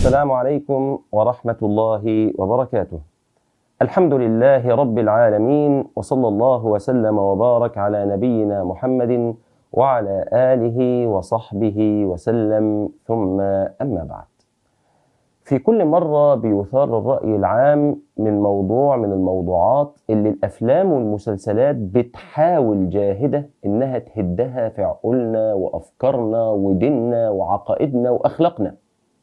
السلام عليكم ورحمة الله وبركاته. الحمد لله رب العالمين وصلى الله وسلم وبارك على نبينا محمد وعلى آله وصحبه وسلم ثم أما بعد. في كل مرة بيثار الرأي العام من موضوع من الموضوعات اللي الأفلام والمسلسلات بتحاول جاهدة إنها تهدها في عقولنا وأفكارنا وديننا وعقائدنا وأخلاقنا.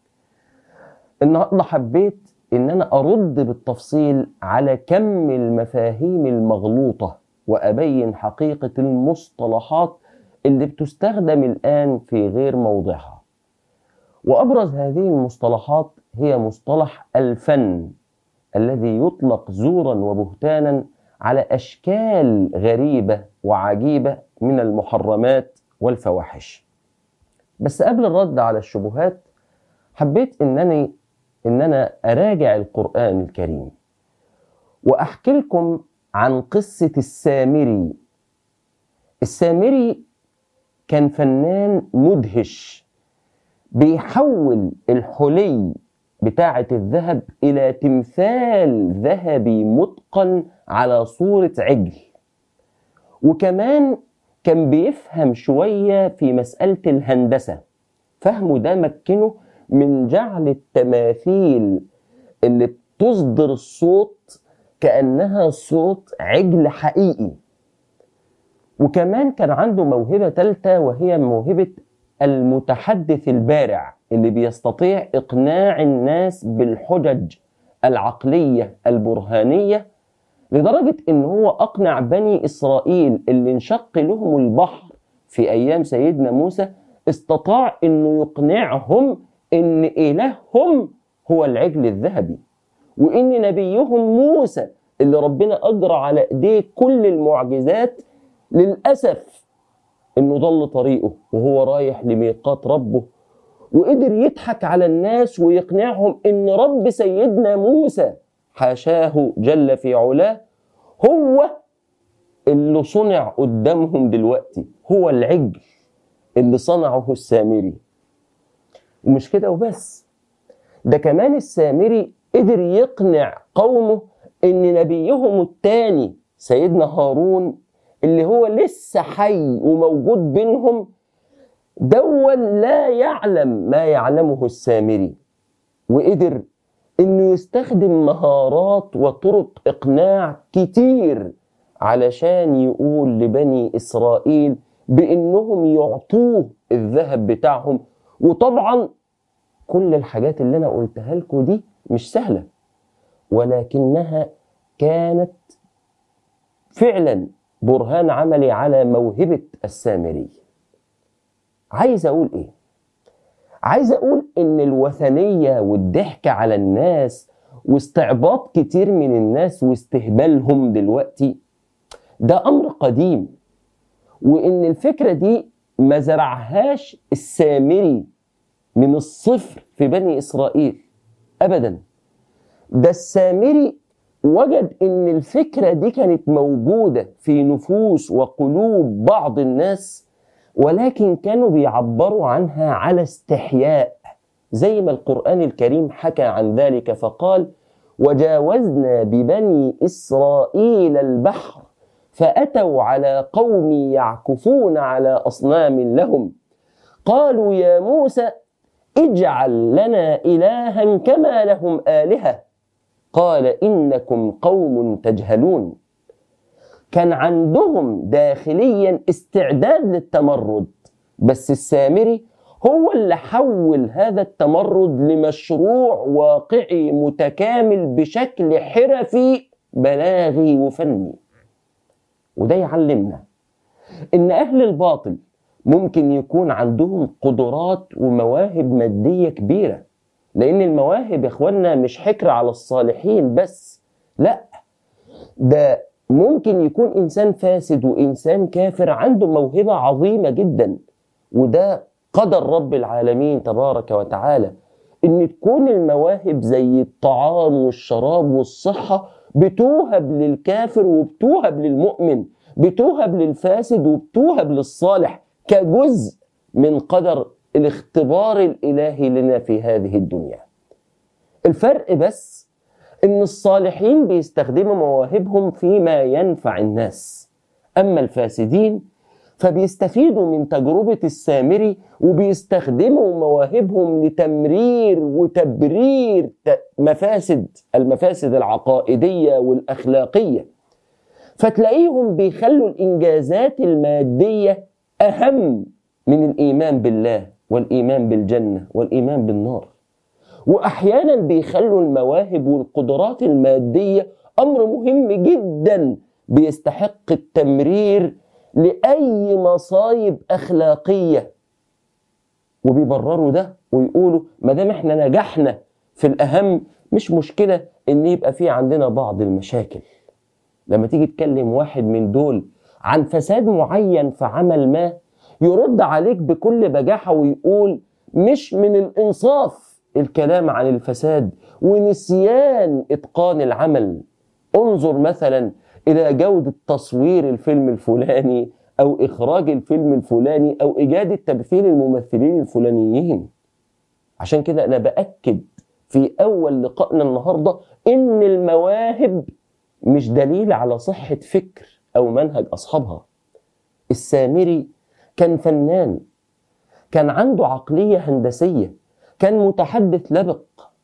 النهارده حبيت ان انا ارد بالتفصيل على كم المفاهيم المغلوطه وابين حقيقه المصطلحات اللي بتستخدم الان في غير موضعها. وابرز هذه المصطلحات هي مصطلح الفن الذي يطلق زورا وبهتانا على اشكال غريبه وعجيبه من المحرمات والفواحش. بس قبل الرد على الشبهات حبيت انني ان انا اراجع القران الكريم واحكي لكم عن قصه السامري السامري كان فنان مدهش بيحول الحلي بتاعه الذهب الى تمثال ذهبي متقن على صوره عجل وكمان كان بيفهم شويه في مساله الهندسه فهمه ده مكنه من جعل التماثيل اللي بتصدر الصوت كأنها صوت عجل حقيقي وكمان كان عنده موهبة ثالثة وهي موهبة المتحدث البارع اللي بيستطيع إقناع الناس بالحجج العقلية البرهانية لدرجة إن هو أقنع بني إسرائيل اللي انشق لهم البحر في أيام سيدنا موسى استطاع إنه يقنعهم ان الههم هو العجل الذهبي وان نبيهم موسى اللي ربنا اجرى على ايديه كل المعجزات للاسف انه ضل طريقه وهو رايح لميقات ربه وقدر يضحك على الناس ويقنعهم ان رب سيدنا موسى حاشاه جل في علاه هو اللي صنع قدامهم دلوقتي هو العجل اللي صنعه السامري ومش كده وبس ده كمان السامري قدر يقنع قومه ان نبيهم الثاني سيدنا هارون اللي هو لسه حي وموجود بينهم دون لا يعلم ما يعلمه السامري وقدر انه يستخدم مهارات وطرق اقناع كتير علشان يقول لبني اسرائيل بانهم يعطوه الذهب بتاعهم وطبعا كل الحاجات اللي انا قلتها لكم دي مش سهله ولكنها كانت فعلا برهان عملي على موهبه السامري عايز اقول ايه عايز اقول ان الوثنيه والضحك على الناس واستعباط كتير من الناس واستهبالهم دلوقتي ده امر قديم وان الفكره دي ما زرعهاش السامري من الصفر في بني اسرائيل ابدا ده السامري وجد ان الفكره دي كانت موجوده في نفوس وقلوب بعض الناس ولكن كانوا بيعبروا عنها على استحياء زي ما القران الكريم حكى عن ذلك فقال وجاوزنا ببني اسرائيل البحر فاتوا على قوم يعكفون على اصنام لهم قالوا يا موسى اجعل لنا الها كما لهم الهه قال انكم قوم تجهلون كان عندهم داخليا استعداد للتمرد بس السامري هو اللي حول هذا التمرد لمشروع واقعي متكامل بشكل حرفي بلاغي وفني وده يعلمنا ان اهل الباطل ممكن يكون عندهم قدرات ومواهب ماديه كبيره لان المواهب يا اخوانا مش حكر على الصالحين بس لا ده ممكن يكون انسان فاسد وانسان كافر عنده موهبه عظيمه جدا وده قدر رب العالمين تبارك وتعالى ان تكون المواهب زي الطعام والشراب والصحه بتوهب للكافر وبتوهب للمؤمن بتوهب للفاسد وبتوهب للصالح كجزء من قدر الاختبار الالهي لنا في هذه الدنيا الفرق بس ان الصالحين بيستخدموا مواهبهم فيما ينفع الناس اما الفاسدين فبيستفيدوا من تجربة السامري وبيستخدموا مواهبهم لتمرير وتبرير مفاسد المفاسد العقائدية والأخلاقية فتلاقيهم بيخلوا الإنجازات المادية أهم من الإيمان بالله والإيمان بالجنة والإيمان بالنار وأحيانا بيخلوا المواهب والقدرات المادية أمر مهم جدا بيستحق التمرير لأي مصايب أخلاقية وبيبرروا ده ويقولوا ما دام احنا نجحنا في الأهم مش مشكلة إن يبقى في عندنا بعض المشاكل لما تيجي تكلم واحد من دول عن فساد معين في عمل ما يرد عليك بكل بجاحة ويقول مش من الإنصاف الكلام عن الفساد ونسيان إتقان العمل انظر مثلا إلى جودة تصوير الفيلم الفلاني أو إخراج الفيلم الفلاني أو إيجاد تمثيل الممثلين الفلانيين عشان كده أنا بأكد في أول لقائنا النهاردة إن المواهب مش دليل على صحة فكر أو منهج أصحابها السامري كان فنان كان عنده عقلية هندسية كان متحدث لبق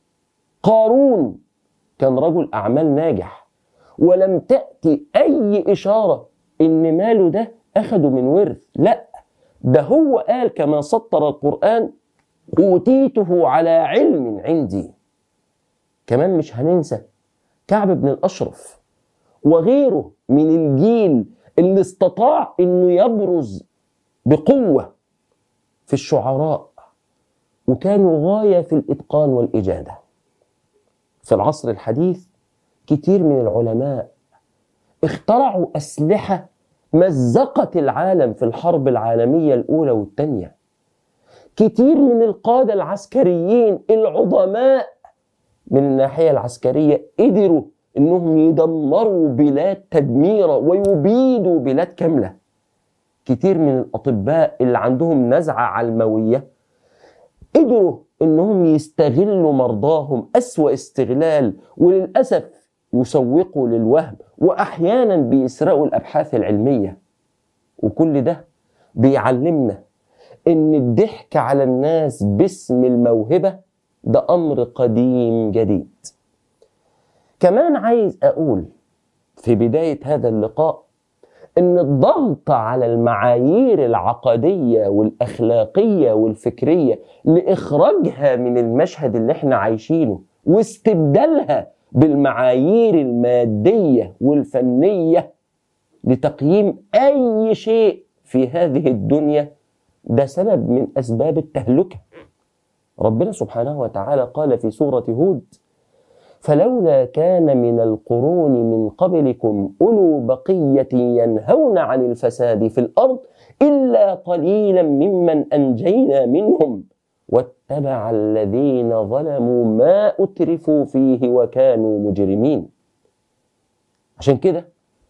قارون كان رجل أعمال ناجح ولم تأتي أي إشارة إن ماله ده أخده من ورث لا ده هو قال كما سطر القرآن أوتيته على علم عندي كمان مش هننسى كعب بن الأشرف وغيره من الجيل اللي استطاع انه يبرز بقوه في الشعراء وكانوا غايه في الاتقان والاجاده في العصر الحديث كتير من العلماء اخترعوا اسلحه مزقت العالم في الحرب العالميه الاولى والثانيه كتير من القاده العسكريين العظماء من الناحيه العسكريه قدروا انهم يدمروا بلاد تدميرا ويبيدوا بلاد كامله كتير من الاطباء اللي عندهم نزعه علمويه قدروا انهم يستغلوا مرضاهم اسوا استغلال وللاسف يسوقوا للوهم واحيانا بيسرقوا الابحاث العلميه وكل ده بيعلمنا ان الضحك على الناس باسم الموهبه ده امر قديم جديد كمان عايز اقول في بدايه هذا اللقاء ان الضغط على المعايير العقديه والاخلاقيه والفكريه لاخراجها من المشهد اللي احنا عايشينه واستبدالها بالمعايير الماديه والفنيه لتقييم اي شيء في هذه الدنيا ده سبب من اسباب التهلكه ربنا سبحانه وتعالى قال في سوره هود فلولا كان من القرون من قبلكم اولو بقيه ينهون عن الفساد في الارض الا قليلا ممن انجينا منهم واتبع الذين ظلموا ما اترفوا فيه وكانوا مجرمين عشان كده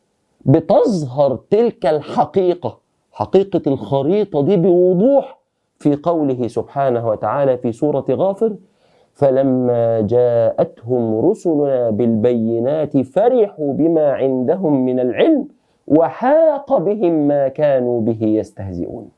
بتظهر تلك الحقيقه حقيقه الخريطه دي بوضوح في قوله سبحانه وتعالى في سوره غافر فلما جاءتهم رسلنا بالبينات فرحوا بما عندهم من العلم وحاق بهم ما كانوا به يستهزئون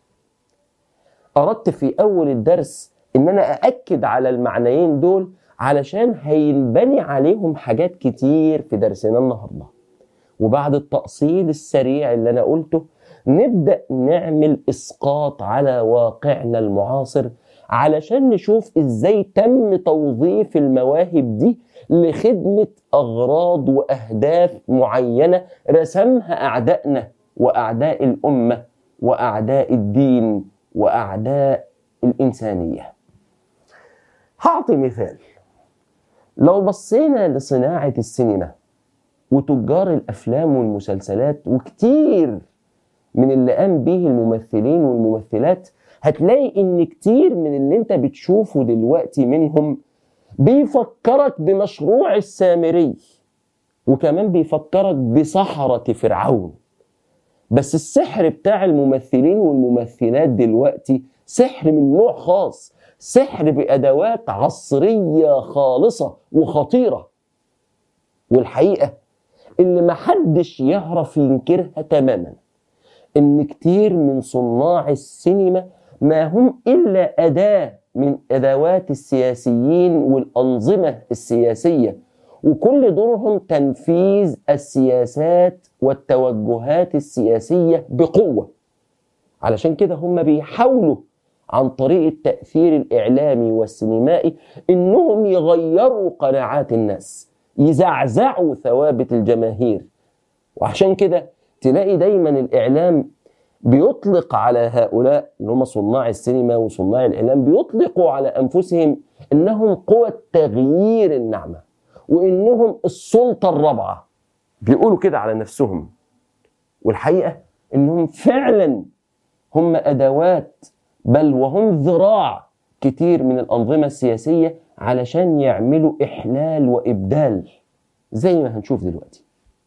اردت في اول الدرس ان انا ااكد على المعنيين دول علشان هينبني عليهم حاجات كتير في درسنا النهارده وبعد التأصيل السريع اللي انا قلته نبدا نعمل اسقاط على واقعنا المعاصر علشان نشوف ازاي تم توظيف المواهب دي لخدمة أغراض وأهداف معينة رسمها أعدائنا وأعداء الأمة وأعداء الدين وأعداء الإنسانية هعطي مثال لو بصينا لصناعة السينما وتجار الأفلام والمسلسلات وكتير من اللي قام به الممثلين والممثلات هتلاقي ان كتير من اللي انت بتشوفه دلوقتي منهم بيفكرك بمشروع السامري وكمان بيفكرك بسحرة فرعون بس السحر بتاع الممثلين والممثلات دلوقتي سحر من نوع خاص سحر بادوات عصريه خالصه وخطيره والحقيقه اللي محدش يعرف ينكرها تماما ان كتير من صناع السينما ما هم الا اداه من ادوات السياسيين والانظمه السياسيه وكل دورهم تنفيذ السياسات والتوجهات السياسيه بقوه علشان كده هم بيحاولوا عن طريق التاثير الاعلامي والسينمائي انهم يغيروا قناعات الناس يزعزعوا ثوابت الجماهير وعشان كده تلاقي دايما الاعلام بيطلق على هؤلاء اللي هم صناع السينما وصناع الاعلام بيطلقوا على انفسهم انهم قوى تغيير النعمه وانهم السلطه الرابعه بيقولوا كده على نفسهم والحقيقه انهم فعلا هم ادوات بل وهم ذراع كتير من الانظمه السياسيه علشان يعملوا احلال وابدال زي ما هنشوف دلوقتي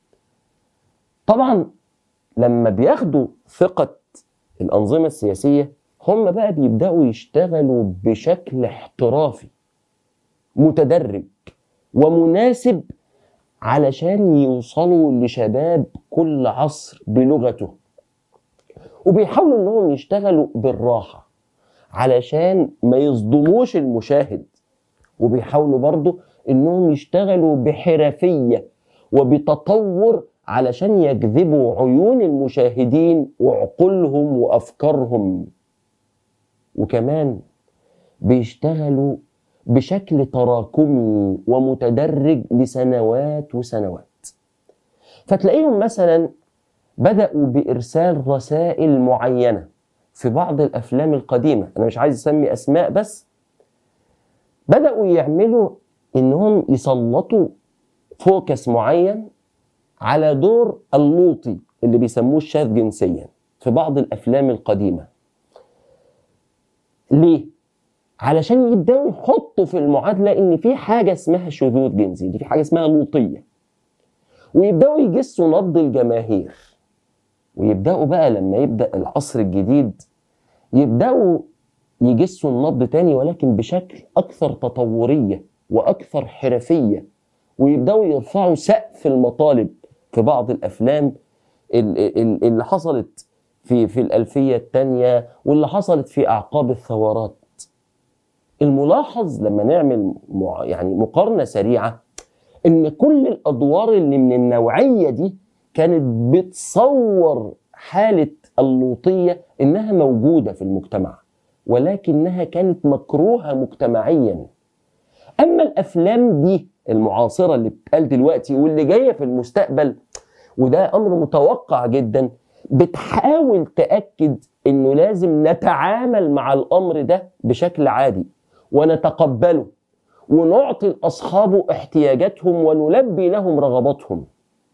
طبعا لما بياخدوا ثقة الأنظمة السياسية هم بقى بيبدأوا يشتغلوا بشكل احترافي متدرج ومناسب علشان يوصلوا لشباب كل عصر بلغته وبيحاولوا انهم يشتغلوا بالراحة علشان ما يصدموش المشاهد وبيحاولوا برضو انهم يشتغلوا بحرفية وبتطور علشان يجذبوا عيون المشاهدين وعقولهم وافكارهم وكمان بيشتغلوا بشكل تراكمي ومتدرج لسنوات وسنوات فتلاقيهم مثلا بدأوا بإرسال رسائل معينة في بعض الأفلام القديمة أنا مش عايز أسمي أسماء بس بدأوا يعملوا إنهم يسلطوا فوكس معين على دور اللوطي اللي بيسموه الشاذ جنسيا في بعض الافلام القديمه ليه علشان يبداوا يحطوا في المعادله ان في حاجه اسمها شذوذ جنسي دي في حاجه اسمها لوطيه ويبداوا يجسوا نبض الجماهير ويبداوا بقى لما يبدا العصر الجديد يبداوا يجسوا النبض تاني ولكن بشكل اكثر تطوريه واكثر حرفيه ويبداوا يرفعوا سقف المطالب في بعض الافلام اللي حصلت في في الالفيه الثانيه واللي حصلت في اعقاب الثورات الملاحظ لما نعمل يعني مقارنه سريعه ان كل الادوار اللي من النوعيه دي كانت بتصور حاله اللوطيه انها موجوده في المجتمع ولكنها كانت مكروهه مجتمعيا اما الافلام دي المعاصره اللي بتقال دلوقتي واللي جايه في المستقبل وده امر متوقع جدا بتحاول تاكد انه لازم نتعامل مع الامر ده بشكل عادي ونتقبله ونعطي لاصحابه احتياجاتهم ونلبي لهم رغباتهم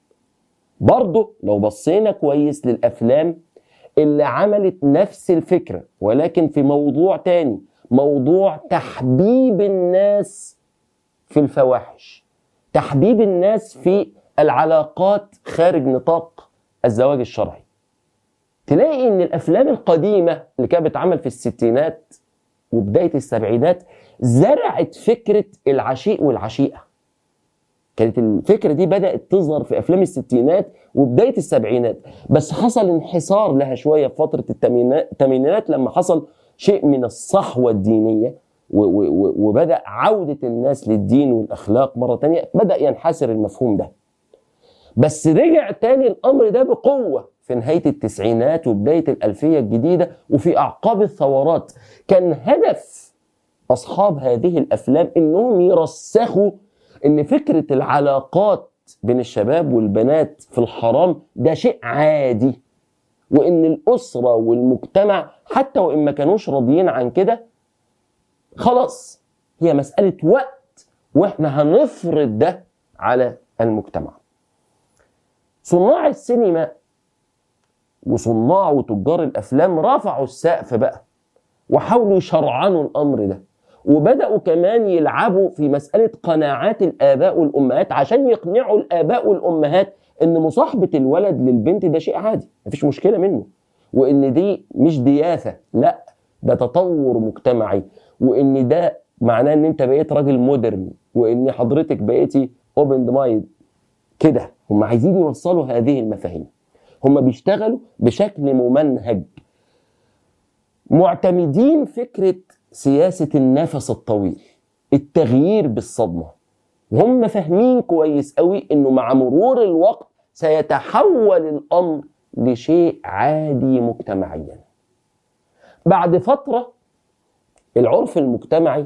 برضه لو بصينا كويس للافلام اللي عملت نفس الفكره ولكن في موضوع تاني موضوع تحبيب الناس في الفواحش تحبيب الناس في العلاقات خارج نطاق الزواج الشرعي تلاقي ان الافلام القديمه اللي كانت بتتعمل في الستينات وبدايه السبعينات زرعت فكره العشيق والعشيقه كانت الفكره دي بدات تظهر في افلام الستينات وبدايه السبعينات بس حصل انحسار لها شويه في فتره الثمانينات لما حصل شيء من الصحوه الدينيه وبدا عوده الناس للدين والاخلاق مره تانية بدا ينحسر المفهوم ده بس رجع تاني الامر ده بقوه في نهايه التسعينات وبدايه الالفيه الجديده وفي اعقاب الثورات كان هدف اصحاب هذه الافلام انهم يرسخوا ان فكره العلاقات بين الشباب والبنات في الحرام ده شيء عادي وان الاسره والمجتمع حتى وان ما كانوش راضيين عن كده خلاص هي مساله وقت واحنا هنفرض ده على المجتمع صناع السينما وصناع وتجار الافلام رفعوا السقف بقى وحاولوا يشرعنوا الامر ده وبداوا كمان يلعبوا في مساله قناعات الاباء والامهات عشان يقنعوا الاباء والامهات ان مصاحبه الولد للبنت ده شيء عادي مفيش مشكله منه وان دي مش دياثه لا ده تطور مجتمعي وان ده معناه ان انت بقيت راجل مودرن وان حضرتك بقيتي اوبن مايند كده هم عايزين يوصلوا هذه المفاهيم هم بيشتغلوا بشكل ممنهج معتمدين فكره سياسه النفس الطويل التغيير بالصدمه وهم فاهمين كويس قوي انه مع مرور الوقت سيتحول الامر لشيء عادي مجتمعيا بعد فتره العرف المجتمعي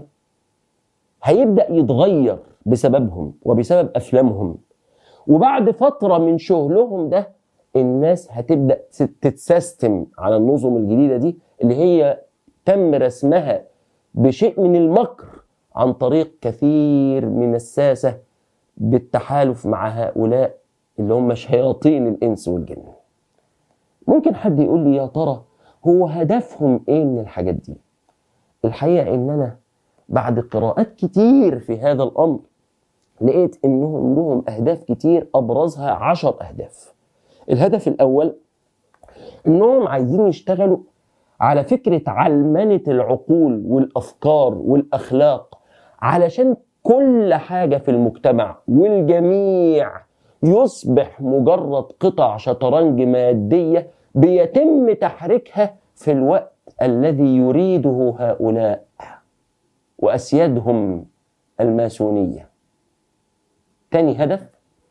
هيبدا يتغير بسببهم وبسبب افلامهم وبعد فتره من شغلهم ده الناس هتبدا تتسيستم على النظم الجديده دي اللي هي تم رسمها بشيء من المكر عن طريق كثير من الساسه بالتحالف مع هؤلاء اللي هم شياطين الانس والجن. ممكن حد يقول لي يا ترى هو هدفهم ايه من الحاجات دي؟ الحقيقه ان انا بعد قراءات كتير في هذا الامر لقيت انهم لهم اهداف كتير ابرزها عشر اهداف. الهدف الاول انهم عايزين يشتغلوا على فكره علمنه العقول والافكار والاخلاق علشان كل حاجه في المجتمع والجميع يصبح مجرد قطع شطرنج ماديه بيتم تحريكها في الوقت الذي يريده هؤلاء واسيادهم الماسونيه. تاني هدف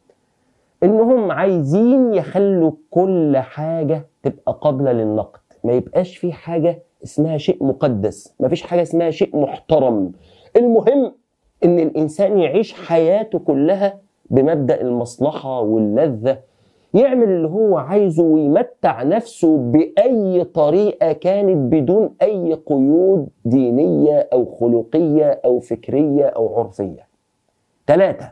انهم عايزين يخلوا كل حاجه تبقى قابله للنقد ما يبقاش في حاجه اسمها شيء مقدس ما فيش حاجه اسمها شيء محترم المهم ان الانسان يعيش حياته كلها بمبدا المصلحه واللذه يعمل اللي هو عايزه ويمتع نفسه باي طريقه كانت بدون اي قيود دينيه او خلقيه او فكريه او عرفيه ثلاثه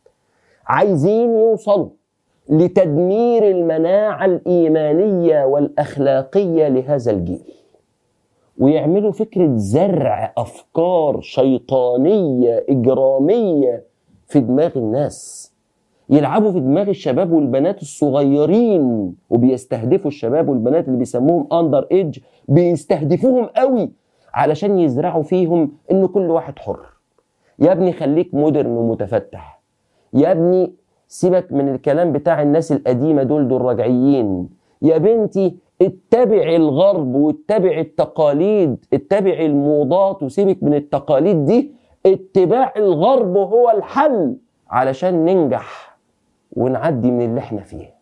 عايزين يوصلوا لتدمير المناعه الايمانيه والاخلاقيه لهذا الجيل ويعملوا فكره زرع افكار شيطانيه اجراميه في دماغ الناس يلعبوا في دماغ الشباب والبنات الصغيرين وبيستهدفوا الشباب والبنات اللي بيسموهم اندر ايدج بيستهدفوهم قوي علشان يزرعوا فيهم ان كل واحد حر يا ابني خليك مودرن ومتفتح يا ابني سيبك من الكلام بتاع الناس القديمة دول دول رجعيين يا بنتي اتبع الغرب واتبع التقاليد اتبع الموضات وسيبك من التقاليد دي اتباع الغرب هو الحل علشان ننجح ونعدي من اللي احنا فيه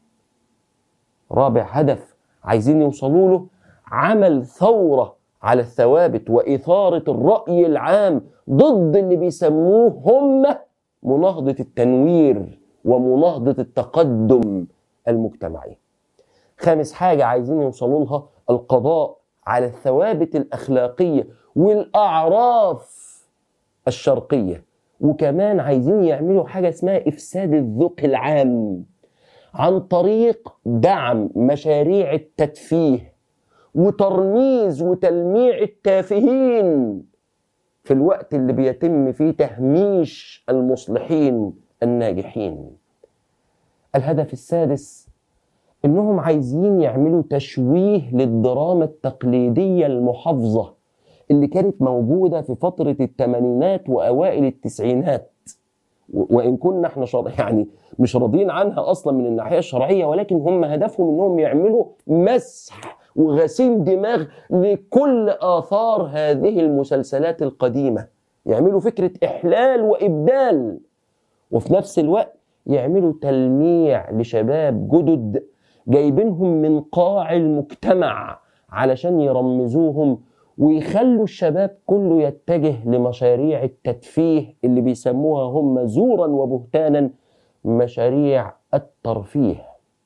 رابع هدف عايزين يوصلوا له عمل ثورة على الثوابت وإثارة الرأي العام ضد اللي بيسموه هم مناهضة التنوير ومناهضة التقدم المجتمعي خامس حاجة عايزين يوصلوا لها القضاء على الثوابت الأخلاقية والأعراف الشرقية وكمان عايزين يعملوا حاجة اسمها إفساد الذوق العام عن طريق دعم مشاريع التدفيه وترميز وتلميع التافهين في الوقت اللي بيتم فيه تهميش المصلحين الناجحين الهدف السادس انهم عايزين يعملوا تشويه للدراما التقليديه المحافظه اللي كانت موجوده في فتره الثمانينات واوائل التسعينات وان كنا احنا شر... يعني مش راضيين عنها اصلا من الناحيه الشرعيه ولكن هم هدفهم انهم يعملوا مسح وغسيل دماغ لكل اثار هذه المسلسلات القديمه يعملوا فكره احلال وابدال وفي نفس الوقت يعملوا تلميع لشباب جدد جايبينهم من قاع المجتمع علشان يرمزوهم ويخلوا الشباب كله يتجه لمشاريع التدفيه اللي بيسموها هم زورا وبهتانا مشاريع الترفيه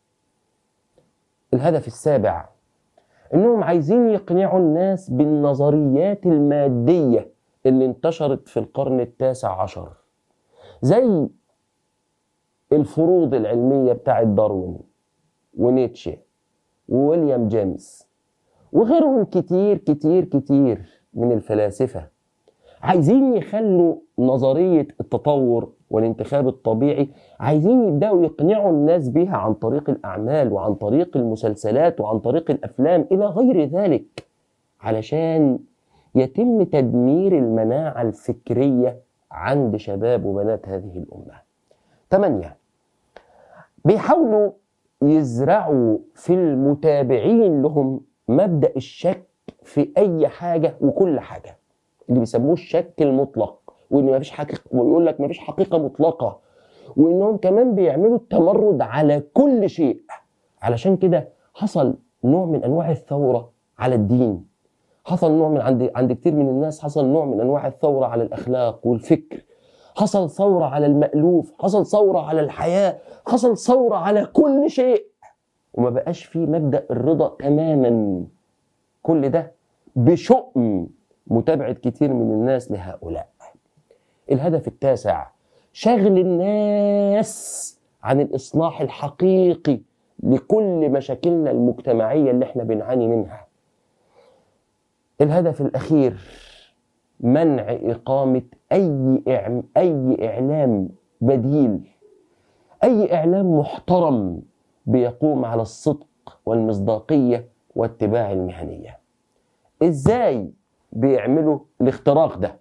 الهدف السابع انهم عايزين يقنعوا الناس بالنظريات الماديه اللي انتشرت في القرن التاسع عشر زي الفروض العلميه بتاعت داروين ونيتشه وويليام جيمس وغيرهم كتير كتير كتير من الفلاسفه عايزين يخلوا نظريه التطور والانتخاب الطبيعي عايزين يبداوا يقنعوا الناس بيها عن طريق الاعمال وعن طريق المسلسلات وعن طريق الافلام الى غير ذلك علشان يتم تدمير المناعة الفكرية عند شباب وبنات هذه الأمة ثمانية بيحاولوا يزرعوا في المتابعين لهم مبدأ الشك في أي حاجة وكل حاجة اللي بيسموه الشك المطلق وإن مفيش حقيقة ويقول لك مفيش حقيقة مطلقة وإنهم كمان بيعملوا التمرد على كل شيء علشان كده حصل نوع من أنواع الثورة على الدين حصل نوع من عند عند كتير من الناس حصل نوع من انواع الثوره على الاخلاق والفكر حصل ثوره على المالوف حصل ثوره على الحياه حصل ثوره على كل شيء وما بقاش في مبدا الرضا تماما كل ده بشؤم متابعه كتير من الناس لهؤلاء الهدف التاسع شغل الناس عن الاصلاح الحقيقي لكل مشاكلنا المجتمعيه اللي احنا بنعاني منها الهدف الأخير منع إقامة أي إعم أي إعلام بديل أي إعلام محترم بيقوم على الصدق والمصداقية واتباع المهنية إزاي بيعملوا الاختراق ده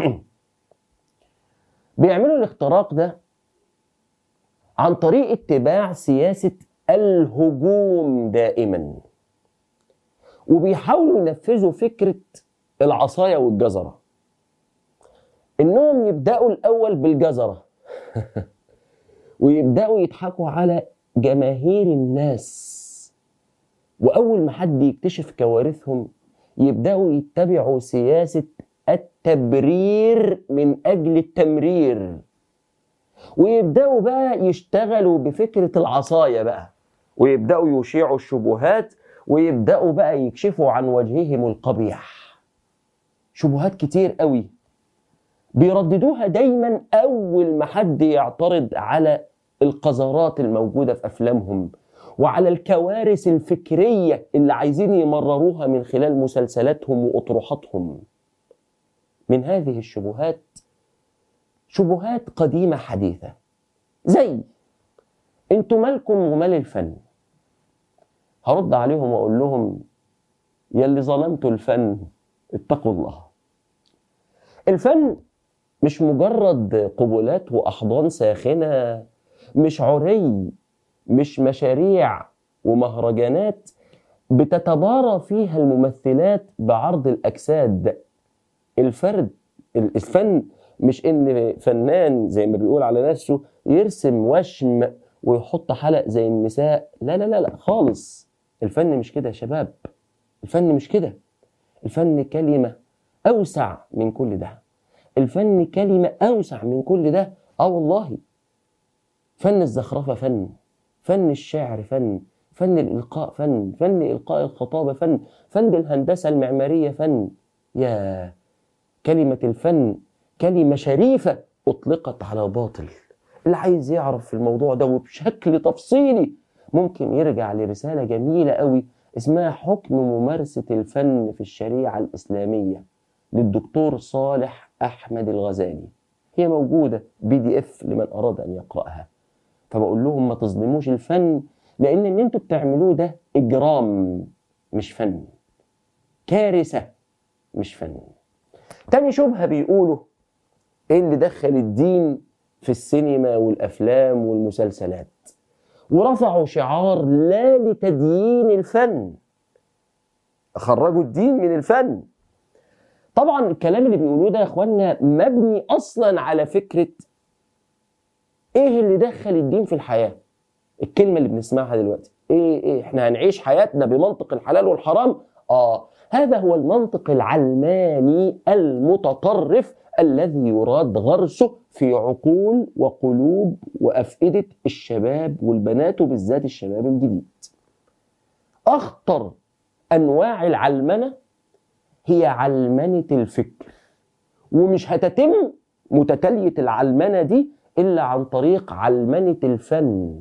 بيعملوا الاختراق ده عن طريق اتباع سياسة الهجوم دائما وبيحاولوا ينفذوا فكرة العصاية والجزرة إنهم يبدأوا الأول بالجزرة ويبدأوا يضحكوا على جماهير الناس وأول ما حد يكتشف كوارثهم يبدأوا يتبعوا سياسة التبرير من أجل التمرير ويبدأوا بقى يشتغلوا بفكرة العصاية بقى ويبدأوا يشيعوا الشبهات ويبدأوا بقى يكشفوا عن وجههم القبيح شبهات كتير قوي بيرددوها دايما أول ما حد يعترض على القذرات الموجودة في أفلامهم وعلى الكوارث الفكرية اللي عايزين يمرروها من خلال مسلسلاتهم وأطروحاتهم من هذه الشبهات شبهات قديمة حديثة زي انتوا مالكم ومال الفن هرد عليهم واقول لهم يلي ظلمتوا الفن اتقوا الله الفن مش مجرد قبلات واحضان ساخنه مش عري مش مشاريع ومهرجانات بتتبارى فيها الممثلات بعرض الاجساد الفرد الفن مش ان فنان زي ما بيقول على نفسه يرسم وشم ويحط حلق زي النساء لا لا لا لا خالص الفن مش كده يا شباب الفن مش كده الفن كلمة أوسع من كل ده الفن كلمة أوسع من كل ده آه والله فن الزخرفة فن فن الشعر فن فن الإلقاء فن فن إلقاء الخطابة فن فن الهندسة المعمارية فن يا كلمة الفن كلمة شريفة أطلقت على باطل اللي عايز يعرف في الموضوع ده وبشكل تفصيلي ممكن يرجع لرسالة جميلة قوي اسمها حكم ممارسة الفن في الشريعة الإسلامية للدكتور صالح أحمد الغزالي هي موجودة بي دي اف لمن أراد أن يقرأها فبقول لهم ما تظلموش الفن لأن اللي انتوا بتعملوه ده إجرام مش فن كارثة مش فن تاني شبهة بيقولوا ايه اللي دخل الدين في السينما والأفلام والمسلسلات ورفعوا شعار لا لتديين الفن خرجوا الدين من الفن طبعا الكلام اللي بيقولوه ده يا اخوانا مبني اصلا على فكره ايه اللي دخل الدين في الحياه الكلمه اللي بنسمعها دلوقتي ايه ايه احنا هنعيش حياتنا بمنطق الحلال والحرام اه هذا هو المنطق العلماني المتطرف الذي يراد غرسه في عقول وقلوب وافئده الشباب والبنات وبالذات الشباب الجديد. اخطر انواع العلمنه هي علمنه الفكر ومش هتتم متتاليه العلمنه دي الا عن طريق علمنه الفن.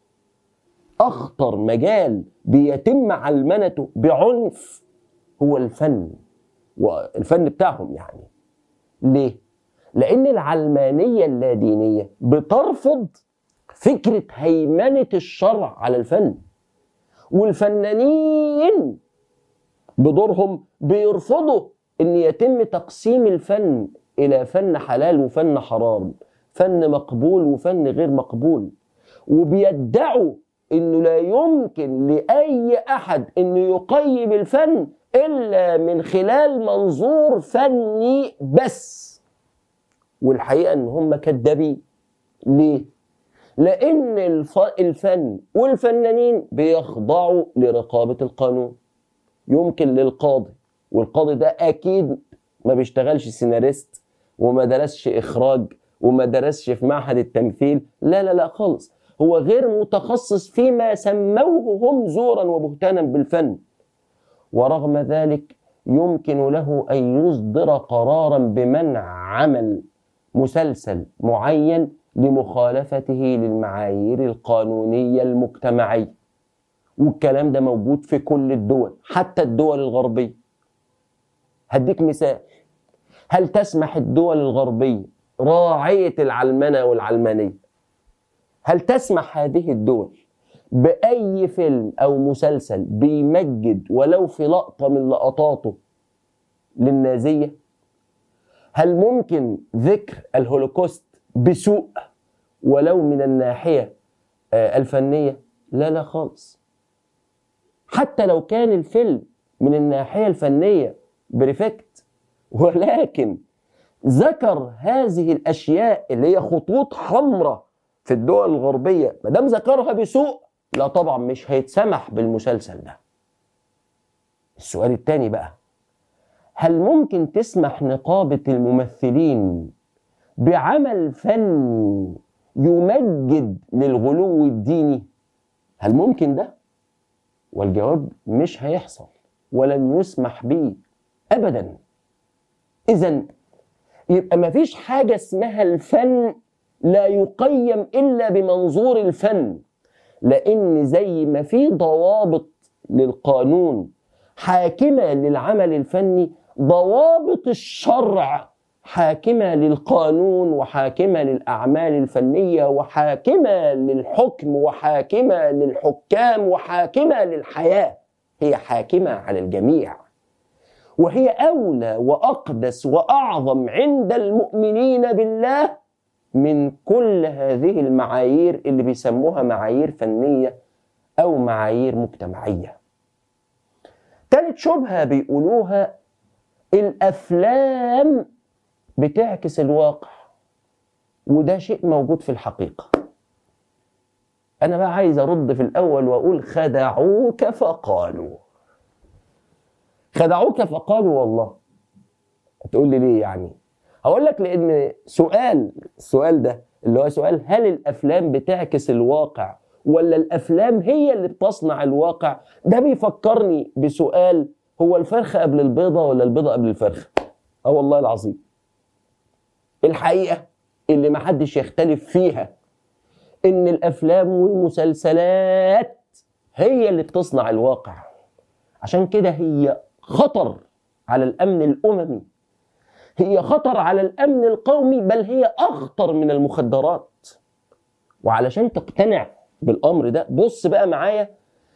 اخطر مجال بيتم علمنته بعنف هو الفن والفن بتاعهم يعني ليه؟ لأن العلمانية اللادينية بترفض فكرة هيمنة الشرع على الفن والفنانين بدورهم بيرفضوا ان يتم تقسيم الفن الى فن حلال وفن حرام فن مقبول وفن غير مقبول وبيدعوا انه لا يمكن لاي احد انه يقيم الفن الا من خلال منظور فني بس والحقيقه ان هم كدابين ليه لان الفن والفنانين بيخضعوا لرقابه القانون يمكن للقاضي والقاضي ده اكيد ما بيشتغلش سيناريست وما درسش اخراج وما درسش في معهد التمثيل لا لا لا خالص هو غير متخصص فيما سموه هم زورا وبهتانا بالفن ورغم ذلك يمكن له ان يصدر قرارا بمنع عمل مسلسل معين لمخالفته للمعايير القانونيه المجتمعيه والكلام ده موجود في كل الدول حتى الدول الغربيه هديك مثال هل تسمح الدول الغربيه راعيه العلمنه والعلمانيه هل تسمح هذه الدول باي فيلم او مسلسل بيمجد ولو في لقطه من لقطاته للنازيه هل ممكن ذكر الهولوكوست بسوء ولو من الناحيه آه، الفنيه لا لا خالص حتى لو كان الفيلم من الناحيه الفنيه بريفكت ولكن ذكر هذه الاشياء اللي هي خطوط حمراء في الدول الغربيه ما دام ذكرها بسوء لا طبعا مش هيتسمح بالمسلسل ده السؤال الثاني بقى هل ممكن تسمح نقابه الممثلين بعمل فني يمجد للغلو الديني هل ممكن ده والجواب مش هيحصل ولن يسمح به ابدا اذا يبقى مفيش حاجه اسمها الفن لا يقيم الا بمنظور الفن لان زي ما في ضوابط للقانون حاكمه للعمل الفني ضوابط الشرع حاكمه للقانون وحاكمه للاعمال الفنيه وحاكمه للحكم وحاكمه للحكام وحاكمه للحياه هي حاكمه على الجميع وهي اولى واقدس واعظم عند المؤمنين بالله من كل هذه المعايير اللي بيسموها معايير فنيه او معايير مجتمعيه تالت شبهه بيقولوها الافلام بتعكس الواقع وده شيء موجود في الحقيقه انا بقى عايز ارد في الاول واقول خدعوك فقالوا خدعوك فقالوا والله هتقول لي ليه يعني هقول لك لان سؤال السؤال ده اللي هو سؤال هل الافلام بتعكس الواقع ولا الافلام هي اللي بتصنع الواقع ده بيفكرني بسؤال هو الفرخه قبل البيضه ولا البيضه قبل الفرخه اه والله العظيم الحقيقه اللي محدش يختلف فيها ان الافلام والمسلسلات هي اللي بتصنع الواقع عشان كده هي خطر على الامن الاممي هي خطر على الامن القومي بل هي اخطر من المخدرات وعلشان تقتنع بالامر ده بص بقى معايا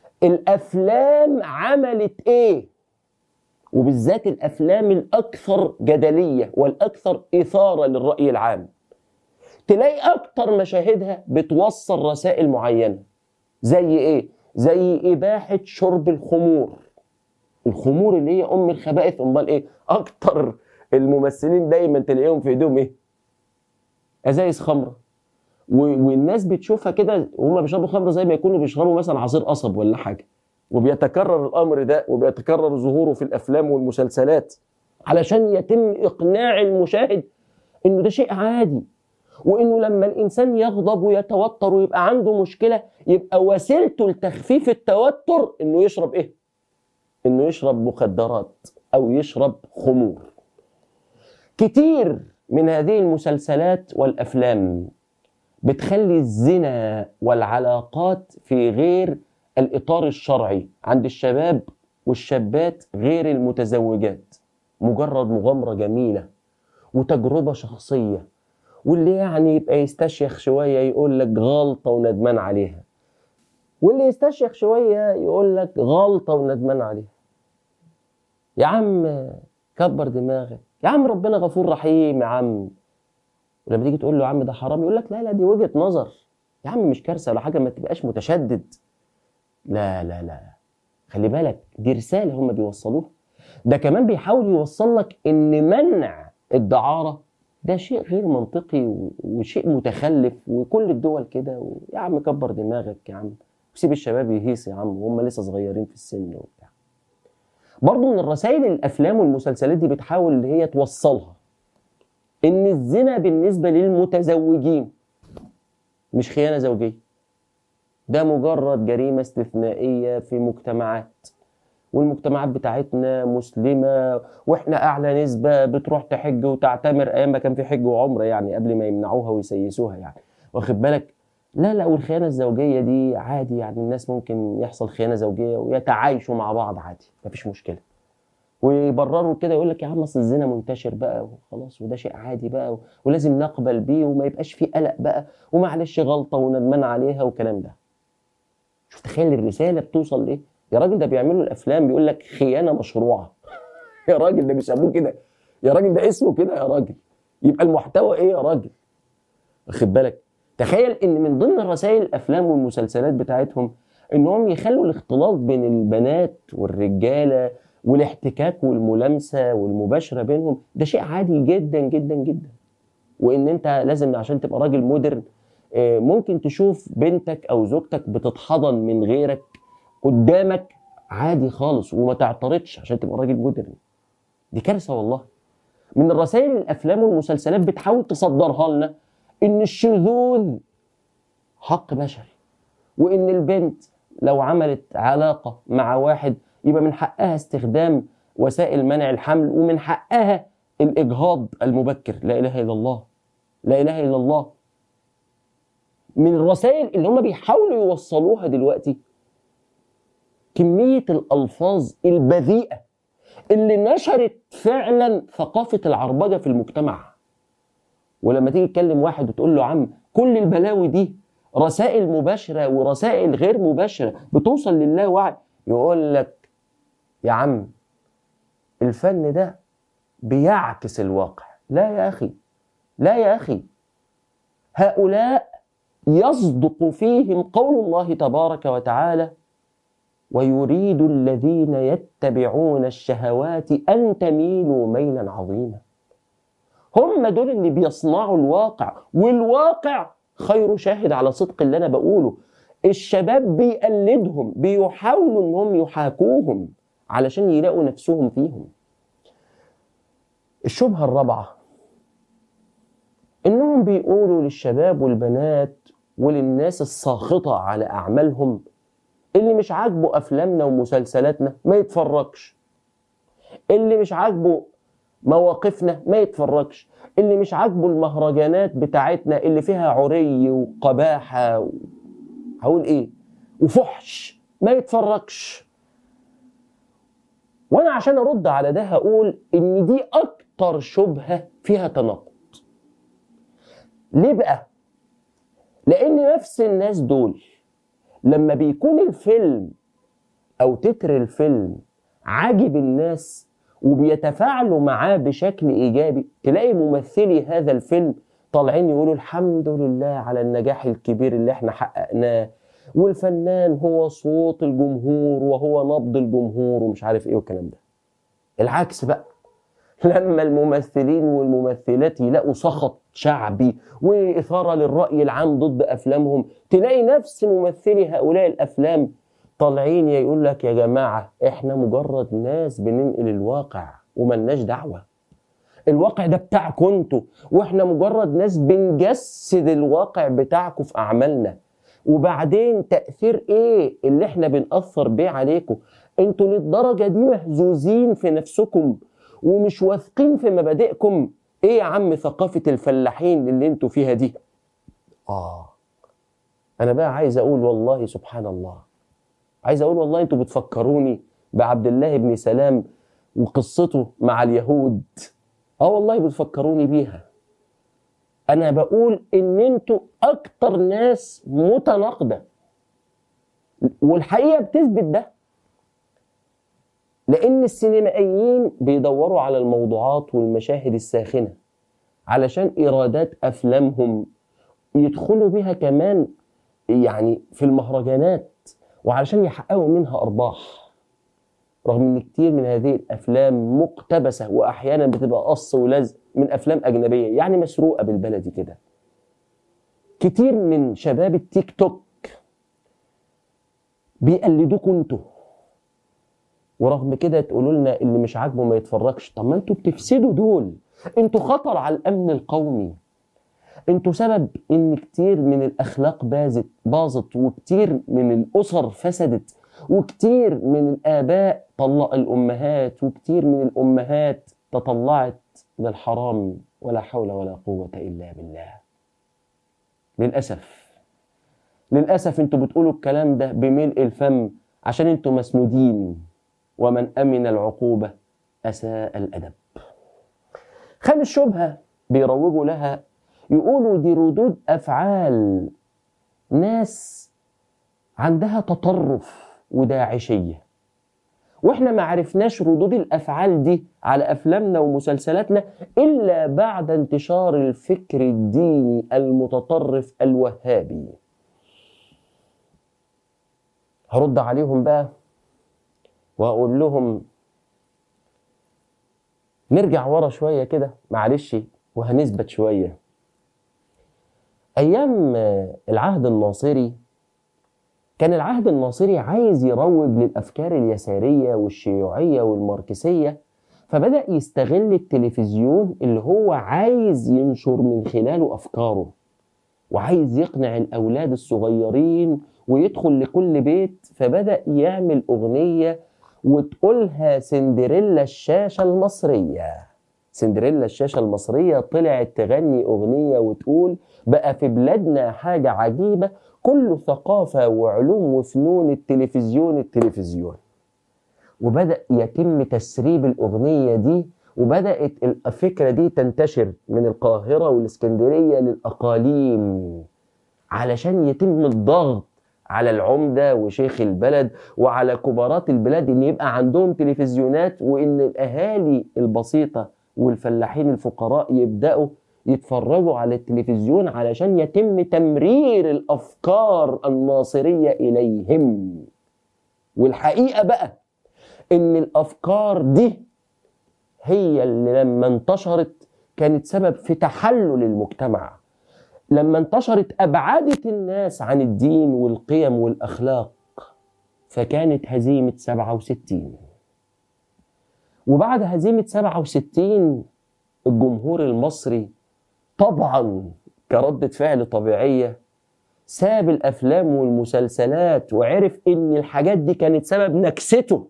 الافلام عملت ايه وبالذات الافلام الاكثر جدليه والاكثر اثاره للراي العام تلاقي اكتر مشاهدها بتوصل رسائل معينه زي ايه زي اباحه شرب الخمور الخمور اللي هي ام الخبائث امال ايه اكتر الممثلين دايما تلاقيهم في ايديهم ايه ازايز خمره والناس بتشوفها كده وهم بيشربوا خمره زي ما يكونوا بيشربوا مثلا عصير قصب ولا حاجه وبيتكرر الامر ده وبيتكرر ظهوره في الافلام والمسلسلات علشان يتم اقناع المشاهد انه ده شيء عادي وانه لما الانسان يغضب ويتوتر ويبقى عنده مشكله يبقى وسيلته لتخفيف التوتر انه يشرب ايه؟ انه يشرب مخدرات او يشرب خمور. كتير من هذه المسلسلات والافلام بتخلي الزنا والعلاقات في غير الاطار الشرعي عند الشباب والشابات غير المتزوجات مجرد مغامره جميله وتجربه شخصيه واللي يعني يبقى يستشيخ شويه يقول لك غلطه وندمان عليها واللي يستشيخ شويه يقول لك غلطه وندمان عليها يا عم كبر دماغك يا عم ربنا غفور رحيم يا عم ولما تيجي تقول له يا عم ده حرام يقول لك لا لا دي وجهه نظر يا عم مش كارثه ولا حاجه ما تبقاش متشدد لا لا لا خلي بالك دي رساله هم بيوصلوها ده كمان بيحاول يوصل لك ان منع الدعاره ده شيء غير منطقي و- وشيء متخلف وكل الدول كده و... يا عم كبر دماغك يا عم وسيب الشباب يهيص يا عم وهم لسه صغيرين في السن وبتاع برضه من الرسائل الافلام والمسلسلات دي بتحاول اللي هي توصلها ان الزنا بالنسبه للمتزوجين مش خيانه زوجيه ده مجرد جريمه استثنائيه في مجتمعات والمجتمعات بتاعتنا مسلمه واحنا اعلى نسبه بتروح تحج وتعتمر ايام ما كان في حج وعمره يعني قبل ما يمنعوها ويسيسوها يعني واخد بالك لا لا والخيانه الزوجيه دي عادي يعني الناس ممكن يحصل خيانه زوجيه ويتعايشوا مع بعض عادي مفيش مشكله ويبرروا كده يقول لك يا عم اصل الزنا منتشر بقى وخلاص وده شيء عادي بقى و- ولازم نقبل بيه وما يبقاش فيه قلق بقى ومعلش غلطه وندمان عليها والكلام ده شوف تخيل الرساله بتوصل لايه يا راجل ده بيعملوا الافلام بيقول لك خيانه مشروعه يا راجل ده بيسموه كده يا راجل ده اسمه كده يا راجل يبقى المحتوى ايه يا راجل واخد بالك تخيل ان من ضمن الرسائل الافلام والمسلسلات بتاعتهم انهم يخلوا الاختلاط بين البنات والرجاله والاحتكاك والملامسه والمباشره بينهم ده شيء عادي جدا جدا جدا وان انت لازم عشان تبقى راجل مودرن آه، ممكن تشوف بنتك او زوجتك بتتحضن من غيرك قدامك عادي خالص وما تعترضش عشان تبقى راجل مودرن دي كارثه والله من الرسائل الافلام والمسلسلات بتحاول تصدرها لنا ان الشذوذ حق بشري وان البنت لو عملت علاقه مع واحد يبقى من حقها استخدام وسائل منع الحمل ومن حقها الاجهاض المبكر لا اله الا الله لا اله الا الله من الرسائل اللي هم بيحاولوا يوصلوها دلوقتي كميه الالفاظ البذيئه اللي نشرت فعلا ثقافه العربجه في المجتمع ولما تيجي تكلم واحد وتقول له عم كل البلاوي دي رسائل مباشره ورسائل غير مباشره بتوصل لله وعي يقول لك يا عم الفن ده بيعكس الواقع لا يا اخي لا يا اخي هؤلاء يصدق فيهم قول الله تبارك وتعالى ويريد الذين يتبعون الشهوات ان تميلوا ميلا عظيما هم دول اللي بيصنعوا الواقع والواقع خير شاهد على صدق اللي انا بقوله الشباب بيقلدهم بيحاولوا انهم يحاكوهم علشان يلاقوا نفسهم فيهم الشبهة الرابعة انهم بيقولوا للشباب والبنات وللناس الساخطة على اعمالهم اللي مش عاجبه افلامنا ومسلسلاتنا ما يتفرجش اللي مش عاجبه مواقفنا ما يتفرجش اللي مش عاجبه المهرجانات بتاعتنا اللي فيها عري وقباحة و... هقول ايه وفحش ما يتفرجش وانا عشان ارد على ده هقول ان دي اكتر شبهة فيها تناقض ليه بقى لان نفس الناس دول لما بيكون الفيلم او تتر الفيلم عاجب الناس وبيتفاعلوا معاه بشكل ايجابي تلاقي ممثلي هذا الفيلم طالعين يقولوا الحمد لله على النجاح الكبير اللي احنا حققناه والفنان هو صوت الجمهور وهو نبض الجمهور ومش عارف ايه والكلام ده العكس بقى لما الممثلين والممثلات يلاقوا سخط شعبي وإثارة للرأي العام ضد أفلامهم تلاقي نفس ممثلي هؤلاء الأفلام طالعين يقول لك يا جماعة احنا مجرد ناس بننقل الواقع وملناش دعوة الواقع ده بتاعكم انتوا واحنا مجرد ناس بنجسد الواقع بتاعكم في أعمالنا وبعدين تأثير ايه اللي احنا بنأثر بيه عليكم انتوا للدرجة دي مهزوزين في نفسكم ومش واثقين في مبادئكم ايه يا عم ثقافة الفلاحين اللي انتوا فيها دي اه انا بقى عايز اقول والله سبحان الله عايز اقول والله انتوا بتفكروني بعبد الله بن سلام وقصته مع اليهود اه والله بتفكروني بيها انا بقول ان انتوا اكتر ناس متناقضه والحقيقه بتثبت ده لان السينمائيين بيدوروا على الموضوعات والمشاهد الساخنه علشان ايرادات افلامهم يدخلوا بيها كمان يعني في المهرجانات وعلشان يحققوا منها ارباح رغم ان كتير من هذه الافلام مقتبسه واحيانا بتبقى قص ولزق من افلام اجنبيه يعني مسروقه بالبلدي كده كتير من شباب التيك توك بيقلدوكوا انتوا ورغم كده تقولوا لنا اللي مش عاجبه ما يتفرجش طب ما انتوا بتفسدوا دول انتوا خطر على الامن القومي انتوا سبب ان كتير من الاخلاق باظت باظت وكتير من الاسر فسدت وكتير من الاباء طلق الامهات وكتير من الامهات تطلعت للحرام ولا حول ولا قوه الا بالله للاسف للاسف انتوا بتقولوا الكلام ده بملء الفم عشان انتوا مسنودين ومن امن العقوبه اساء الادب خامس شبهه بيروجوا لها يقولوا دي ردود افعال ناس عندها تطرف وداعشيه واحنا ما عرفناش ردود الافعال دي على افلامنا ومسلسلاتنا الا بعد انتشار الفكر الديني المتطرف الوهابي هرد عليهم بقى واقول لهم نرجع ورا شويه كده معلش وهنثبت شويه ايام العهد الناصري كان العهد الناصري عايز يروج للافكار اليساريه والشيوعيه والماركسيه فبدا يستغل التلفزيون اللي هو عايز ينشر من خلاله افكاره وعايز يقنع الاولاد الصغيرين ويدخل لكل بيت فبدا يعمل اغنيه وتقولها سندريلا الشاشه المصريه سندريلا الشاشه المصريه طلعت تغني اغنيه وتقول بقى في بلادنا حاجه عجيبه كله ثقافه وعلوم وفنون التلفزيون التلفزيون وبدا يتم تسريب الاغنيه دي وبدات الفكره دي تنتشر من القاهره والاسكندريه للاقاليم علشان يتم الضغط على العمده وشيخ البلد وعلى كبارات البلاد ان يبقى عندهم تلفزيونات وان الاهالي البسيطه والفلاحين الفقراء يبداوا يتفرجوا على التلفزيون علشان يتم تمرير الافكار الناصريه اليهم والحقيقه بقى ان الافكار دي هي اللي لما انتشرت كانت سبب في تحلل المجتمع لما انتشرت ابعدت الناس عن الدين والقيم والاخلاق فكانت هزيمه 67 وبعد هزيمه 67 الجمهور المصري طبعا كردة فعل طبيعية ساب الأفلام والمسلسلات وعرف إن الحاجات دي كانت سبب نكسته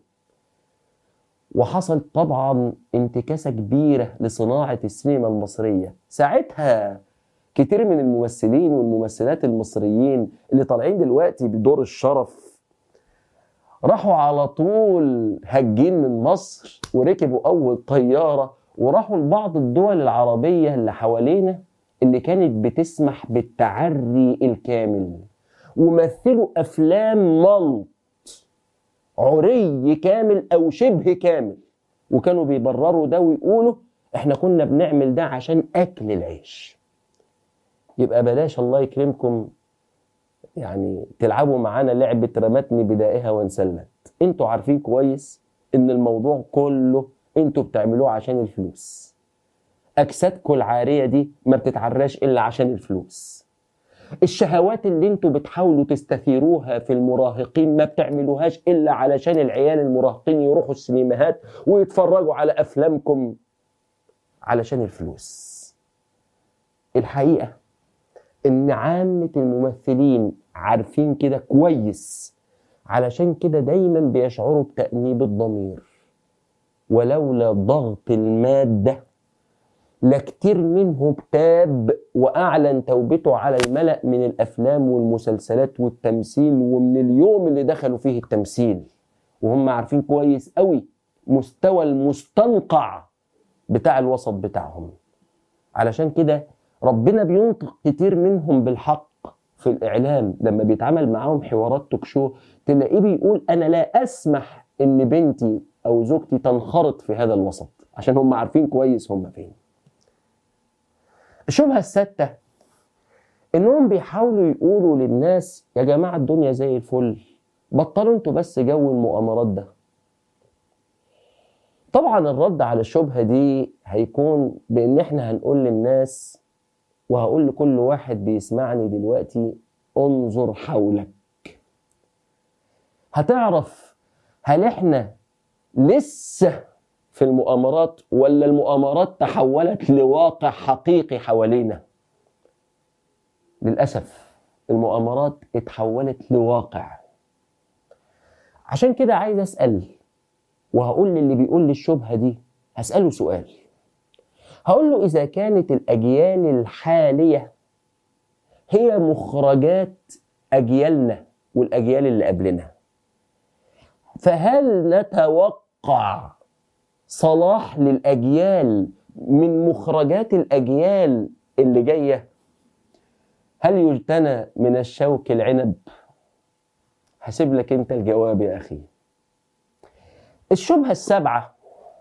وحصل طبعا انتكاسة كبيرة لصناعة السينما المصرية ساعتها كتير من الممثلين والممثلات المصريين اللي طالعين دلوقتي بدور الشرف راحوا على طول هجين من مصر وركبوا أول طيارة وراحوا لبعض الدول العربية اللي حوالينا اللي كانت بتسمح بالتعري الكامل ومثلوا أفلام ملط عري كامل أو شبه كامل وكانوا بيبرروا ده ويقولوا احنا كنا بنعمل ده عشان أكل العيش يبقى بلاش الله يكرمكم يعني تلعبوا معانا لعبة رمتني بدائها وانسلت انتوا عارفين كويس ان الموضوع كله انتوا بتعملوه عشان الفلوس اجسادكم العاريه دي ما بتتعراش الا عشان الفلوس الشهوات اللي انتوا بتحاولوا تستثيروها في المراهقين ما بتعملوهاش الا علشان العيال المراهقين يروحوا السينماهات ويتفرجوا على افلامكم علشان الفلوس الحقيقه ان عامه الممثلين عارفين كده كويس علشان كده دايما بيشعروا بتأنيب الضمير ولولا ضغط المادة لكتير منهم تاب وأعلن توبته على الملأ من الأفلام والمسلسلات والتمثيل ومن اليوم اللي دخلوا فيه التمثيل وهم عارفين كويس قوي مستوى المستنقع بتاع الوسط بتاعهم علشان كده ربنا بينطق كتير منهم بالحق في الإعلام لما بيتعمل معاهم حوارات توك شو تلاقيه بيقول أنا لا أسمح إن بنتي او زوجتي تنخرط في هذا الوسط عشان هم عارفين كويس هم فين الشبهه السادسه انهم بيحاولوا يقولوا للناس يا جماعه الدنيا زي الفل بطلوا انتوا بس جو المؤامرات ده طبعا الرد على الشبهه دي هيكون بان احنا هنقول للناس وهقول لكل واحد بيسمعني دلوقتي انظر حولك هتعرف هل احنا لسه في المؤامرات ولا المؤامرات تحولت لواقع حقيقي حوالينا للأسف المؤامرات اتحولت لواقع عشان كده عايز أسأل وهقول للي بيقول لي الشبهة دي هسأله سؤال هقول له إذا كانت الأجيال الحالية هي مخرجات أجيالنا والأجيال اللي قبلنا فهل نتوقع صلاح للأجيال من مخرجات الأجيال اللي جاية هل يجتنى من الشوك العنب هسيب لك انت الجواب يا أخي الشبهة السابعة